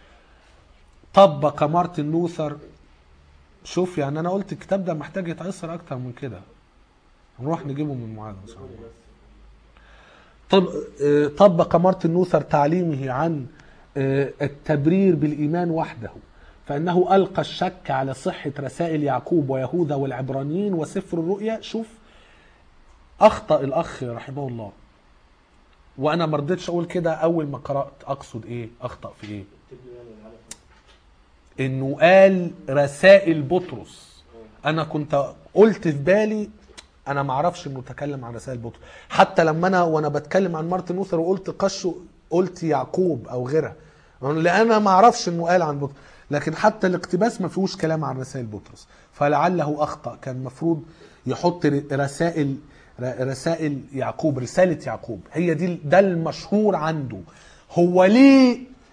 Speaker 1: طبق مارتن لوثر شوف يعني انا قلت الكتاب ده محتاج يتعصر اكتر من كده نروح نجيبه من معاذ ان شاء الله طب آه، طبق مارتن لوثر تعليمه عن آه، التبرير بالإيمان وحده فإنه ألقى الشك على صحة رسائل يعقوب ويهوذا والعبرانيين وسفر الرؤيا شوف أخطأ الأخ رحمه الله وأنا ما رضيتش أقول كده أول ما قرأت أقصد إيه أخطأ في إيه
Speaker 3: التبن يعني العلف
Speaker 1: انه قال رسائل بطرس انا كنت قلت في بالي انا ما اعرفش انه تكلم عن رسائل بطرس حتى لما انا وانا بتكلم عن مارتن لوثر وقلت قشه قلت يعقوب او غيرها لان انا ما اعرفش انه قال عن بطرس لكن حتى الاقتباس ما فيهوش كلام عن رسائل بطرس فلعله اخطا كان المفروض يحط ر- رسائل ر- رسائل يعقوب رساله يعقوب هي دي ده المشهور عنده هو ليه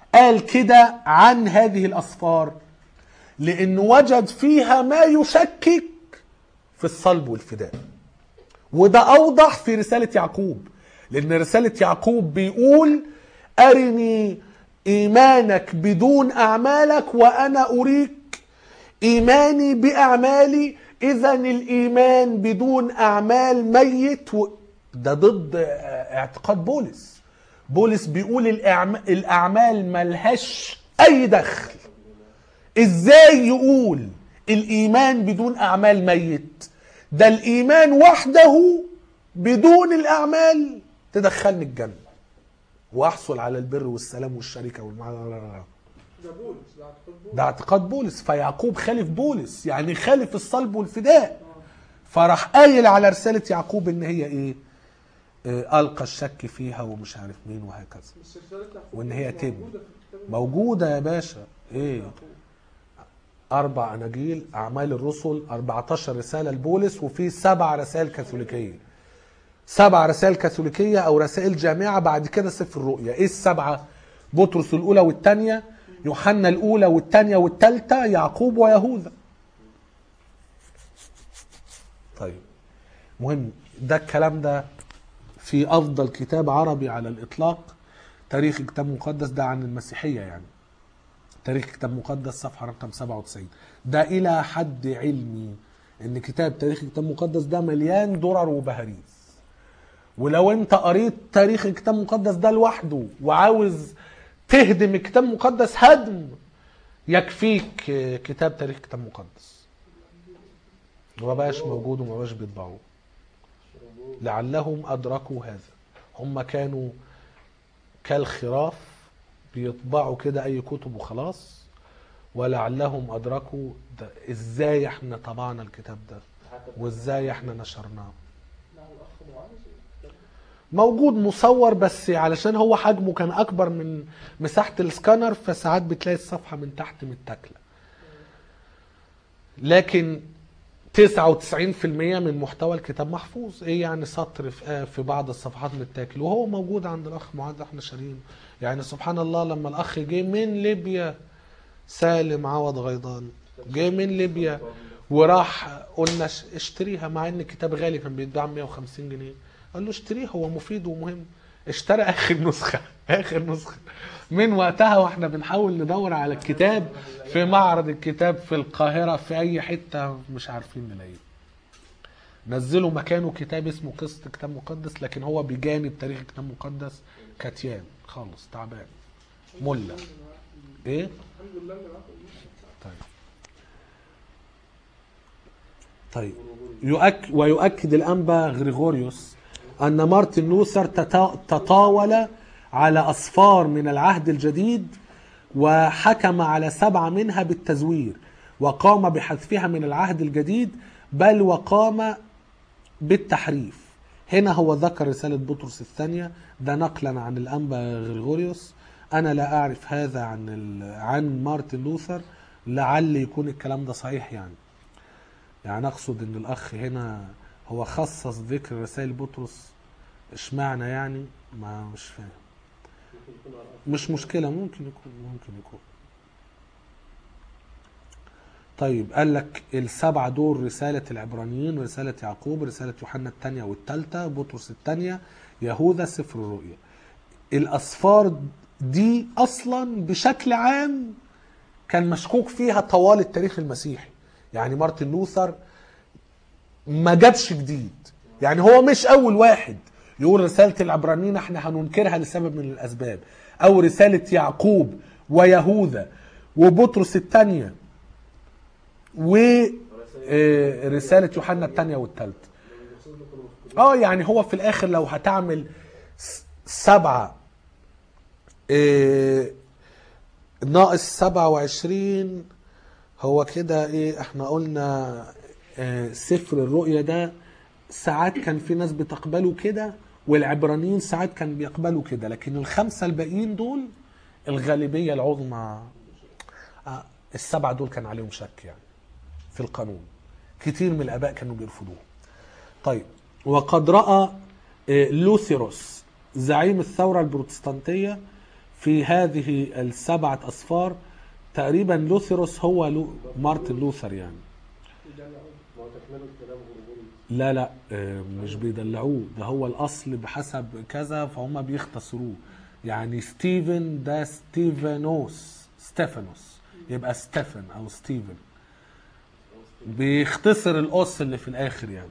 Speaker 1: قال كده عن هذه الأسفار لأنه وجد فيها ما يشكك في الصلب والفداء وده أوضح في رسالة يعقوب لأن رسالة يعقوب بيقول أرني إيمانك بدون أعمالك وأنا أريك إيماني بأعمالي إذا الإيمان بدون أعمال ميت و... ده ضد اعتقاد بولس بولس بيقول الأعم... الأعمال ملهاش أي دخل إزاي يقول الإيمان بدون أعمال ميت ده الإيمان وحده بدون الأعمال تدخلني الجنة وأحصل على البر والسلام والشركة والمع...
Speaker 2: ده بولس ده اعتقاد بولس
Speaker 1: ده اعتقاد بولس فيعقوب خالف بولس يعني خالف الصلب والفداء فراح قايل على رسالة يعقوب ان هي ايه آه، ألقى الشك فيها ومش عارف مين وهكذا
Speaker 2: بس رسالة يعقوب
Speaker 1: وإن هي تم.
Speaker 2: موجودة في الكتاب
Speaker 1: موجودة يا باشا ايه
Speaker 2: يعقوب.
Speaker 1: أربع أناجيل أعمال الرسل 14 رسالة لبولس وفي سبع رسائل كاثوليكية سبع رسائل كاثوليكية أو رسائل جامعة بعد كده سفر الرؤيا إيه السبعة؟ بطرس الأولى والثانية يوحنا الأولى والثانية والثالثة يعقوب ويهوذا طيب مهم ده الكلام ده في أفضل كتاب عربي على الإطلاق تاريخ كتاب مقدس ده عن المسيحية يعني تاريخ كتاب مقدس صفحة رقم 97 ده إلى حد علمي إن كتاب تاريخ كتاب مقدس ده مليان درر وبهاريز ولو أنت قريت تاريخ الكتاب المقدس ده لوحده وعاوز تهدم الكتاب المقدس هدم يكفيك كتاب تاريخ كتاب مقدس وما بقاش موجود وما بقاش بيطبعوه لعلهم أدركوا هذا هم كانوا كالخراف بيطبعوا كده أي كتب وخلاص ولعلهم أدركوا ده إزاي إحنا طبعنا الكتاب ده وإزاي إحنا نشرناه
Speaker 2: لا الأخ معاذ
Speaker 1: موجود مصور بس علشان هو حجمه كان اكبر من مساحه السكانر فساعات بتلاقي الصفحه من تحت متاكله لكن 99% من محتوى الكتاب محفوظ ايه يعني سطر في, آه في بعض الصفحات متاكل وهو موجود عند الاخ معاذ احنا شارينه يعني سبحان الله لما الاخ جه من ليبيا سالم عوض غيضان جه من ليبيا وراح قلنا ش- اشتريها مع ان الكتاب غالي كان بيتباع 150 جنيه قال له اشتريه هو مفيد ومهم اشترى اخر نسخه اخر نسخه من وقتها واحنا بنحاول ندور على الكتاب في معرض الكتاب في القاهره في اي حته مش عارفين نلاقيه نزلوا مكانه كتاب اسمه قصه كتاب مقدس لكن هو بجانب تاريخ كتاب مقدس كتيان خالص تعبان مله ايه
Speaker 2: الحمد لله اللي معاكم
Speaker 1: طيب طيب يؤك ويؤكد الأنبا غريغوريوس أن مارتن لوثر تتا- تطاول على أصفار من العهد الجديد وحكم على سبعة منها بالتزوير وقام بحذفها من العهد الجديد بل وقام بالتحريف هنا هو ذكر رسالة بطرس الثانية ده نقلا عن الأنبا غريغوريوس أنا لا أعرف هذا عن ال... عن مارتن لوثر لعل يكون الكلام ده صحيح يعني يعني أقصد إن الأخ هنا هو خصص ذكر رسائل بطرس اشمعنى يعني ما مش فاهم
Speaker 3: ممكن يكون على الأرض.
Speaker 1: مش مشكلة ممكن يكون ممكن يكون طيب قال لك السبعة دول رسالة العبرانيين رسالة يعقوب رسالة يوحنا الثانية والثالثة بطرس الثانية يهوذا سفر الرؤيا الأسفار دي أصلا بشكل عام كان مشكوك فيها طوال التاريخ المسيحي يعني مارتن لوثر ما جابش جديد يعني هو مش اول واحد يقول رسالة العبرانيين احنا هننكرها لسبب من الاسباب او رسالة يعقوب ويهوذا وبطرس الثانية ورسالة يوحنا الثانية والثالثة اه يعني هو في الاخر لو هتعمل س- سبعة إيه ناقص سبعة وعشرين هو كده ايه احنا قلنا آه، سفر الرؤيا ده ساعات كان في ناس بتقبله كده والعبرانيين ساعات كان بيقبلوا كده لكن الخمسة الباقيين دول الغالبية العظمى آه، السبعة دول كان عليهم شك يعني في القانون كتير من الآباء كانوا بيرفضوه طيب وقد رأى آه، لوثيروس زعيم الثورة البروتستانتية في هذه السبعة أصفار تقريبا لوثيروس هو لو مارتن لوثر يعني
Speaker 3: ما هو تكمله الكلام غربوري
Speaker 1: لا لا آه، مش بيدلعوه ده هو الأصل بحسب كذا فهم بيختصروه يعني ستيفن ده ستيفانوس ستيفانوس يبقى ستيفن أو ستيفن بيختصر الأس اللي في الآخر يعني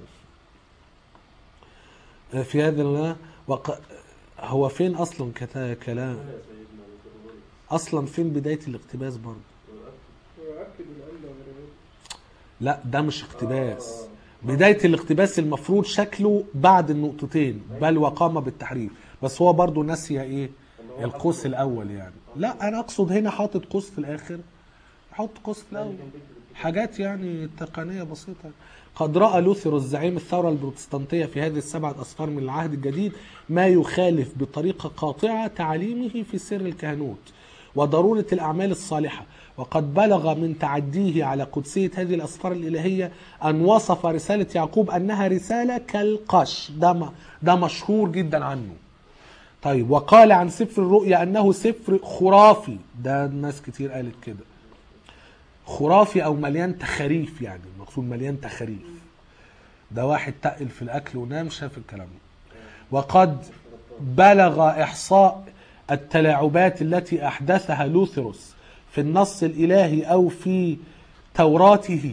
Speaker 1: آه، في هذا ال- وق... هو فين أصلا كتا كلام
Speaker 3: يا سيدنا غربوري
Speaker 1: أصلا فين بداية الاقتباس برضه
Speaker 2: ويؤكد العلة غير
Speaker 1: لا ده مش اقتباس بداية الاقتباس المفروض شكله بعد النقطتين بل وقام بالتحريف بس هو برضو نسي ايه القوس الاول يعني لا انا اقصد هنا حاطط قوس في الاخر حط قوس في الاول حاجات يعني تقنية بسيطة قد رأى لوثر الزعيم الثورة البروتستانتية في هذه السبعة أصفار من العهد الجديد ما يخالف بطريقة قاطعة تعليمه في سر الكهنوت وضرورة الأعمال الصالحة وقد بلغ من تعديه على قدسية هذه الأسفار الإلهية أن وصف رسالة يعقوب أنها رسالة كالقش ده, م- ده مشهور جدا عنه طيب وقال عن سفر الرؤيا أنه سفر خرافي ده ناس كتير قالت كده خرافي او مليان تخاريف يعني المقصود مليان تخاريف ده واحد تقل في الاكل ونام شاف الكلام ده وقد بلغ احصاء التلاعبات التي احدثها لوثروس في النص الالهي او في توراته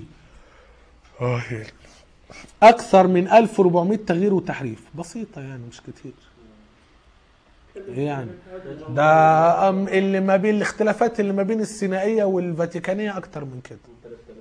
Speaker 1: اكثر من 1400 تغيير وتحريف بسيطه يعني مش كتير إيه يعني ده أم اللي ما بين الاختلافات اللي ما بين السينائيه والفاتيكانيه اكتر من كده
Speaker 3: 3000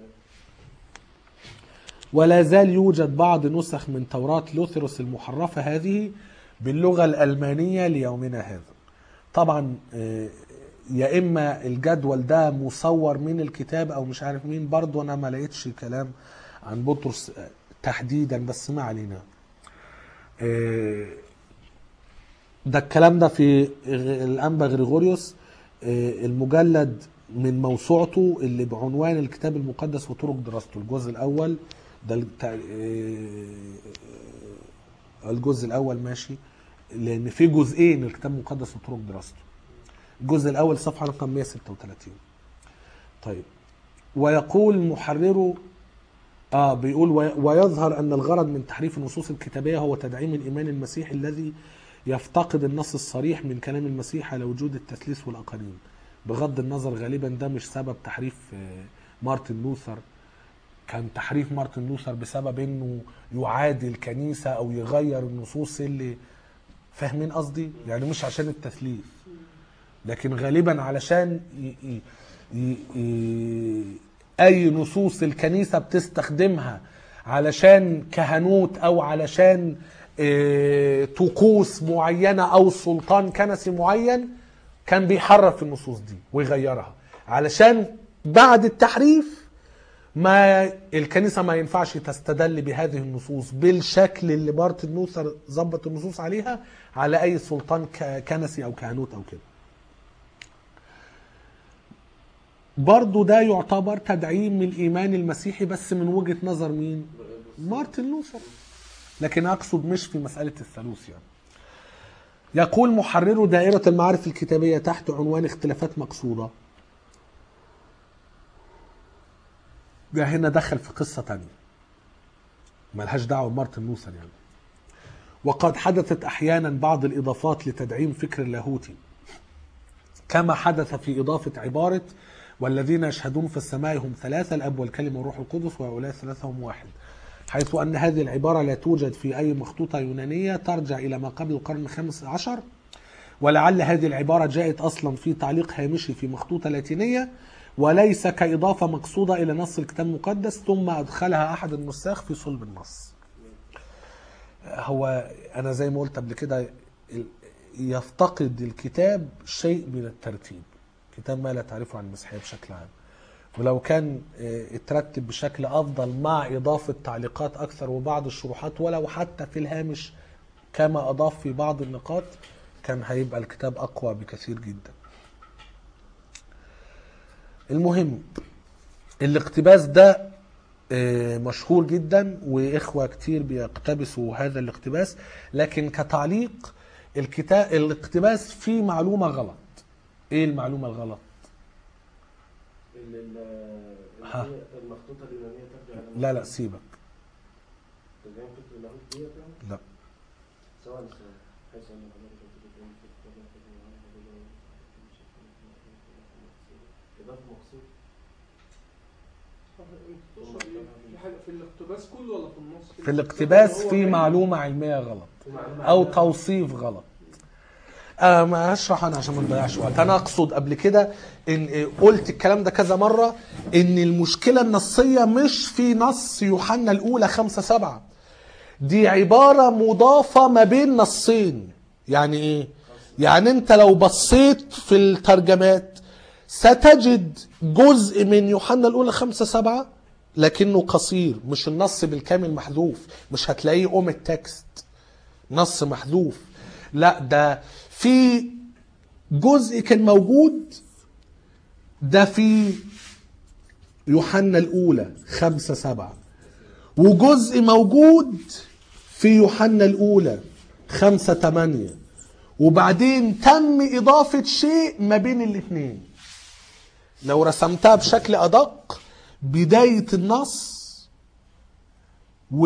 Speaker 1: ولا زال يوجد بعض نسخ من توراة لوثروس المحرفة هذه باللغة الألمانية ليومنا هذا طبعا آه، يا إما الجدول ده مصور من الكتاب أو مش عارف مين برضو أنا ما لقيتش كلام عن بطرس آه، تحديدا بس ما علينا آه، ده الكلام ده في الأنبا غريغوريوس آه، المجلد من موسوعته اللي بعنوان الكتاب المقدس وطرق دراسته الجزء الأول ده الت- آه، الجزء الأول ماشي لأن في جزئين الكتاب المقدس وطرق دراسته الجزء الأول صفحة رقم 136 طيب ويقول محرره اه بيقول وي- ويظهر ان الغرض من تحريف النصوص الكتابيه هو تدعيم الايمان المسيحي الذي يفتقد النص الصريح من كلام المسيح على وجود التثليث والاقانيم بغض النظر غالبا ده مش سبب تحريف آه، مارتن لوثر كان تحريف مارتن لوثر بسبب انه يعادي الكنيسه او يغير النصوص اللي فاهمين قصدي يعني مش عشان التثليث لكن غالبا علشان ي... ي... ي... ي... اي نصوص الكنيسه بتستخدمها علشان كهنوت او علشان آه، طقوس معينه او سلطان كنسي معين كان بيحرف النصوص دي ويغيرها علشان بعد التحريف ما الكنيسه ما ينفعش تستدل بهذه النصوص بالشكل اللي مارتن لوثر ظبط النصوص عليها على اي سلطان ك- كنسي او كهنوت او كده برضو ده يعتبر تدعيم الايمان المسيحي بس من وجهه نظر مين مارتن لوثر لكن اقصد مش في مساله الثالوث يعني يقول محرر دائرة المعارف الكتابية تحت عنوان اختلافات مقصودة ده هنا دخل في قصة تانية ملهاش دعوة بمارتن لوثر يعني وقد حدثت أحيانا بعض الإضافات لتدعيم فكر اللاهوتي كما حدث في إضافة عبارة والذين يشهدون في السماء هم ثلاثة الأب والكلمة والروح القدس وهؤلاء الثلاثة هم واحد حيث أن هذه العبارة لا توجد في أي مخطوطة يونانية ترجع إلى ما قبل القرن الخامس عشر ولعل هذه العبارة جاءت أصلا في تعليق هامشي في مخطوطة لاتينية وليس كإضافة مقصودة إلى نص الكتاب المقدس ثم أدخلها أحد النساخ في صلب النص هو أنا زي ما قلت قبل كده ال- يفتقد الكتاب شيء من الترتيب كتاب ما لا تعرفه عن المسيحية بشكل عام ولو كان آه، اترتب بشكل افضل مع اضافه تعليقات اكثر وبعض الشروحات ولو حتى في الهامش كما اضاف في بعض النقاط كان هيبقى الكتاب اقوى بكثير جدا المهم الاقتباس ده آه، مشهور جدا واخوه كتير بيقتبسوا هذا الاقتباس لكن كتعليق الكتاب الاقتباس فيه معلومه غلط ايه المعلومه الغلط
Speaker 3: ال- ال-
Speaker 1: ها.
Speaker 3: اللي هي المخطوطة اليونانية ترجع إلى
Speaker 1: لا لا سيبك
Speaker 3: ترجمة فكر اللاهوت ديت يعني؟
Speaker 1: لا
Speaker 3: سواء سواء حيث أن الأمر تجد في الكتاب إضافة مقصود
Speaker 2: في حاجه في الاقتباس كله ولا في النص؟
Speaker 1: في الاقتباس
Speaker 2: هو
Speaker 1: في
Speaker 2: باين.
Speaker 1: معلومه علميه غلط
Speaker 3: في معلومة
Speaker 1: او
Speaker 3: علمية.
Speaker 1: توصيف غلط آه ما هشرح انا عشان ما نضيعش وقت انا اقصد قبل كده ان إيه، قلت الكلام ده كذا مره ان المشكله النصيه مش في نص يوحنا الاولى خمسة سبعة دي عباره مضافه ما بين نصين يعني ايه يعني انت لو بصيت في الترجمات ستجد جزء من يوحنا الاولى خمسة سبعة لكنه قصير مش النص بالكامل محذوف مش هتلاقيه ام التكست نص محذوف لا ده في جزء كان موجود ده في يوحنا الأولى خمسة سبعة وجزء موجود في يوحنا الأولى خمسة تمانية وبعدين تم إضافة شيء ما بين الاثنين لو رسمتها بشكل أدق بداية النص و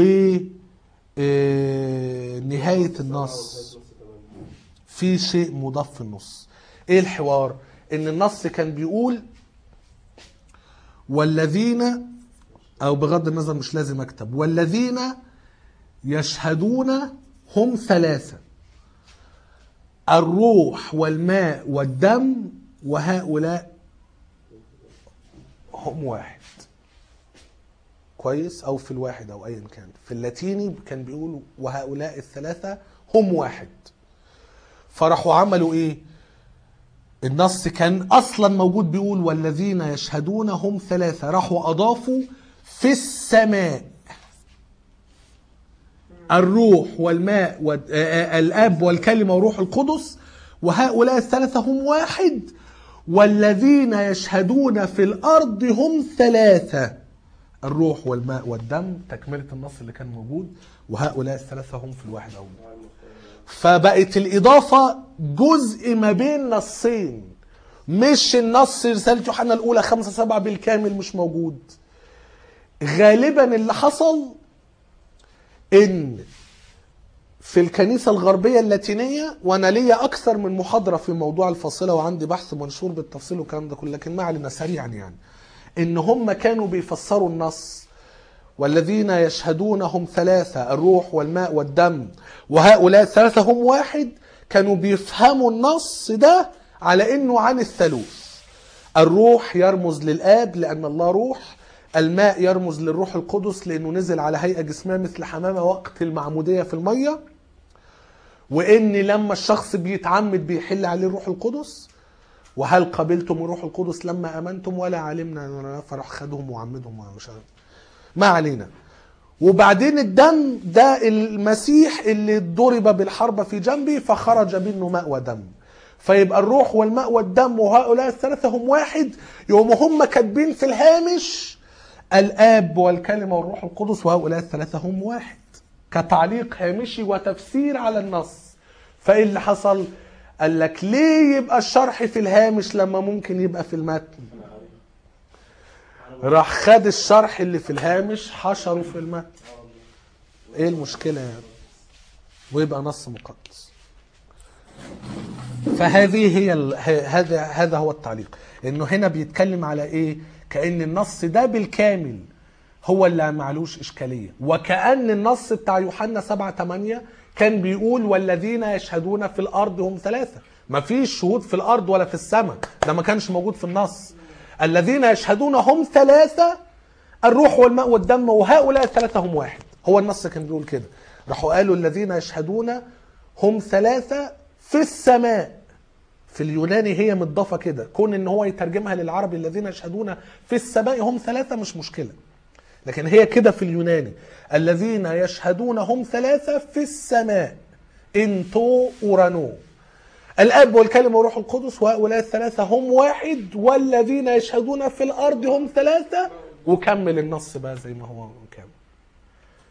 Speaker 1: آه، نهاية النص في شيء مضاف في النص ايه الحوار ان النص كان بيقول والذين او بغض النظر مش لازم اكتب والذين يشهدون هم ثلاثة الروح والماء والدم وهؤلاء هم واحد كويس او في الواحد او ايا كان في اللاتيني كان بيقولوا وهؤلاء الثلاثة هم واحد فراحوا عملوا ايه النص كان اصلا موجود بيقول والذين يشهدون هم ثلاثة راحوا اضافوا في السماء الروح والماء والاب والكلمة وروح القدس وهؤلاء الثلاثة هم واحد والذين يشهدون في الارض هم ثلاثة الروح والماء والدم تكملة النص اللي كان موجود وهؤلاء الثلاثة هم في الواحد أو فبقت الإضافة جزء ما بين نصين مش النص رسالة يوحنا الأولى خمسة سبعة بالكامل مش موجود غالبا اللي حصل إن في الكنيسة الغربية اللاتينية وأنا ليا أكثر من محاضرة في موضوع الفاصلة وعندي بحث منشور بالتفصيل والكلام ده كله لكن ما علينا سريعا يعني إن هم كانوا بيفسروا النص والذين يشهدون هم ثلاثة الروح والماء والدم وهؤلاء الثلاثة هم واحد كانوا بيفهموا النص ده على انه عن الثالوث الروح يرمز للآب لأن الله روح الماء يرمز للروح القدس لأنه نزل على هيئة جسمية مثل حمامة وقت المعمودية في المية وإن لما الشخص بيتعمد بيحل عليه الروح القدس وهل قبلتم الروح القدس لما امنتم ولا علمنا فراح خدهم وعمدهم مش عارف ما علينا وبعدين الدم ده المسيح اللي ضرب بالحربة في جنبي فخرج منه ماء ودم فيبقى الروح والماء والدم وهؤلاء الثلاثة هم واحد يوم هم كاتبين في الهامش الآب والكلمة والروح القدس وهؤلاء الثلاثة هم واحد كتعليق هامشي وتفسير على النص فإيه اللي حصل؟ قال لك ليه يبقى الشرح في الهامش لما ممكن يبقى في المتن راح خد الشرح اللي في الهامش حشره في المتن ايه المشكلة يعني ويبقى نص مقدس فهذه هي ال... هذا هذا هو التعليق انه هنا بيتكلم على ايه كأن النص ده بالكامل هو اللي معلوش إشكالية وكأن النص بتاع يوحنا 7 8 كان بيقول والذين يشهدون في الأرض هم ثلاثة ما فيش شهود في الأرض ولا في السماء ده ما كانش موجود في النص الذين يشهدون هم ثلاثة الروح والماء والدم وهؤلاء الثلاثة هم واحد هو النص كان بيقول كده راحوا قالوا الذين يشهدون هم ثلاثة في السماء في اليوناني هي متضافة كده كون ان هو يترجمها للعربي الذين يشهدون في السماء هم ثلاثة مش مشكلة لكن هي كده في اليوناني الذين يشهدون هم ثلاثة في السماء انتو اورانو الاب والكلمة وروح القدس وهؤلاء الثلاثة هم واحد والذين يشهدون في الارض هم ثلاثة وكمل النص بقى زي ما هو كامل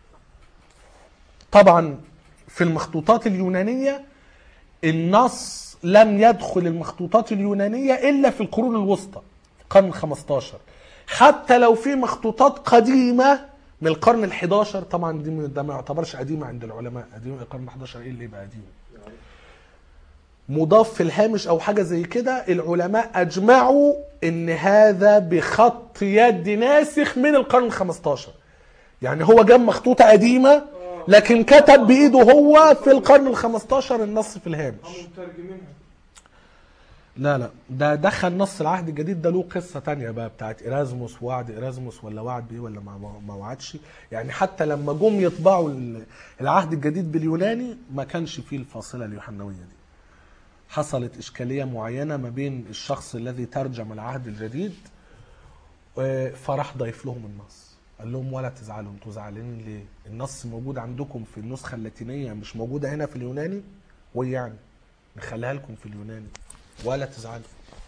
Speaker 1: طبعا في المخطوطات اليونانية النص لم يدخل المخطوطات اليونانية إلا في القرون الوسطى في القرن الخمستاشر حتى لو في مخطوطات قديمة من القرن الحداشر طبعا دي ده ما يعتبرش قديمة عند العلماء قديمة القرن الحداشر ايه اللي يبقى قديم
Speaker 3: يعني
Speaker 1: مضاف في الهامش او حاجه زي كده العلماء اجمعوا ان هذا بخط يد ناسخ من القرن ال15 يعني هو جاب مخطوطه قديمه لكن كتب بايده هو في القرن ال15 النص في الهامش
Speaker 2: هم مترجمينها
Speaker 1: لا لا ده دخل نص العهد الجديد ده له قصه تانية بقى بتاعت ايرازموس وعد ايرازموس ولا وعد بيه ولا ما ما- ما وعدش يعني حتى لما جم يطبعوا ال- العهد الجديد باليوناني ما كانش فيه الفاصله اليوحنويه دي حصلت اشكاليه معينه ما بين الشخص الذي ترجم العهد الجديد آه، فراح ضايف لهم النص قال لهم ولا تزعلوا انتوا زعلانين ليه النص موجود عندكم في النسخه اللاتينيه مش موجوده هنا في اليوناني ويعني نخليها لكم في اليوناني ولا تزعلوا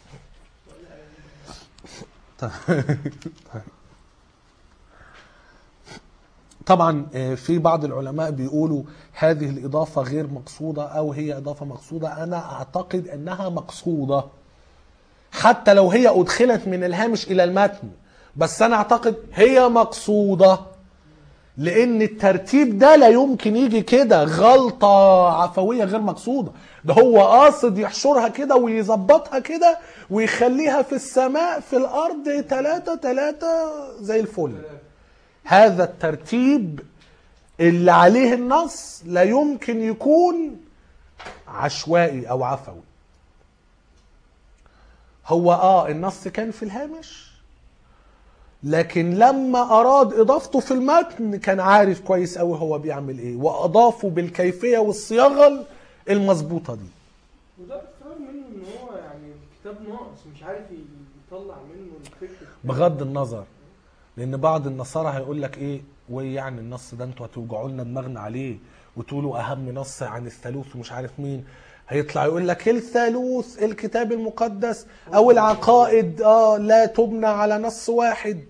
Speaker 1: طيب. طبعا آه، في بعض العلماء بيقولوا هذه الإضافة غير مقصودة أو هي إضافة مقصودة أنا أعتقد أنها مقصودة حتى لو هي أدخلت من الهامش إلى المتن بس أنا أعتقد هي مقصودة لأن الترتيب ده لا يمكن يجي كده غلطة عفوية غير مقصودة ده هو قاصد يحشرها كده ويظبطها كده ويخليها في السماء في الأرض تلاتة تلاتة زي الفل هذا الترتيب اللي عليه النص لا يمكن يكون عشوائي او عفوي هو اه النص كان في الهامش لكن لما اراد اضافته في المتن كان عارف كويس قوي هو بيعمل ايه واضافه بالكيفيه والصياغه المظبوطه دي
Speaker 2: وده اقرار منه ان هو يعني الكتاب ناقص مش عارف يطلع منه الفكر
Speaker 1: بغض النظر لان بعض النصارى هيقول لك ايه ويعني النص ده انتوا هتوجعوا لنا دماغنا عليه وتقولوا اهم نص عن الثالوث ومش عارف مين هيطلع يقول لك الثالوث الكتاب المقدس او العقائد اه لا تبنى على نص واحد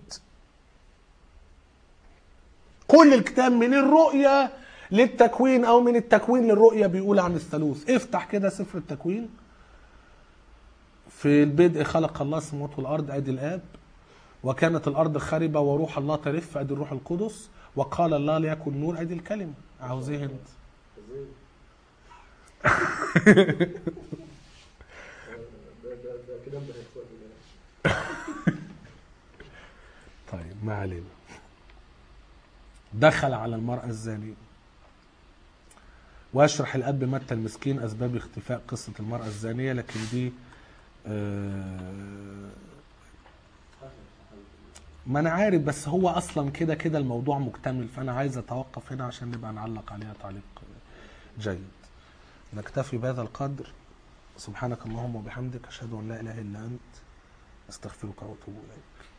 Speaker 1: كل الكتاب من الرؤية للتكوين او من التكوين للرؤية بيقول عن الثالوث افتح كده سفر التكوين في البدء خلق الله السماوات والارض ادي الاب وكانت الارض خربه وروح الله ترف ادي الروح القدس وقال الله ليكن نور ادي الكلمه عاوز ايه انت
Speaker 3: ازاي؟ ده ده ده كده ده هيكون
Speaker 1: طيب ما علينا دخل على المرأة الزانية ويشرح الأب متى المسكين أسباب اختفاء قصة المرأة الزانية لكن دي آه، ما أنا عارف بس هو أصلا كده كده الموضوع مكتمل فأنا عايز أتوقف هنا عشان نبقى نعلق عليها تعليق جيد نكتفي بهذا القدر سبحانك اللهم وبحمدك أشهد أن لا إله إلا أنت أستغفرك وأتوب إليك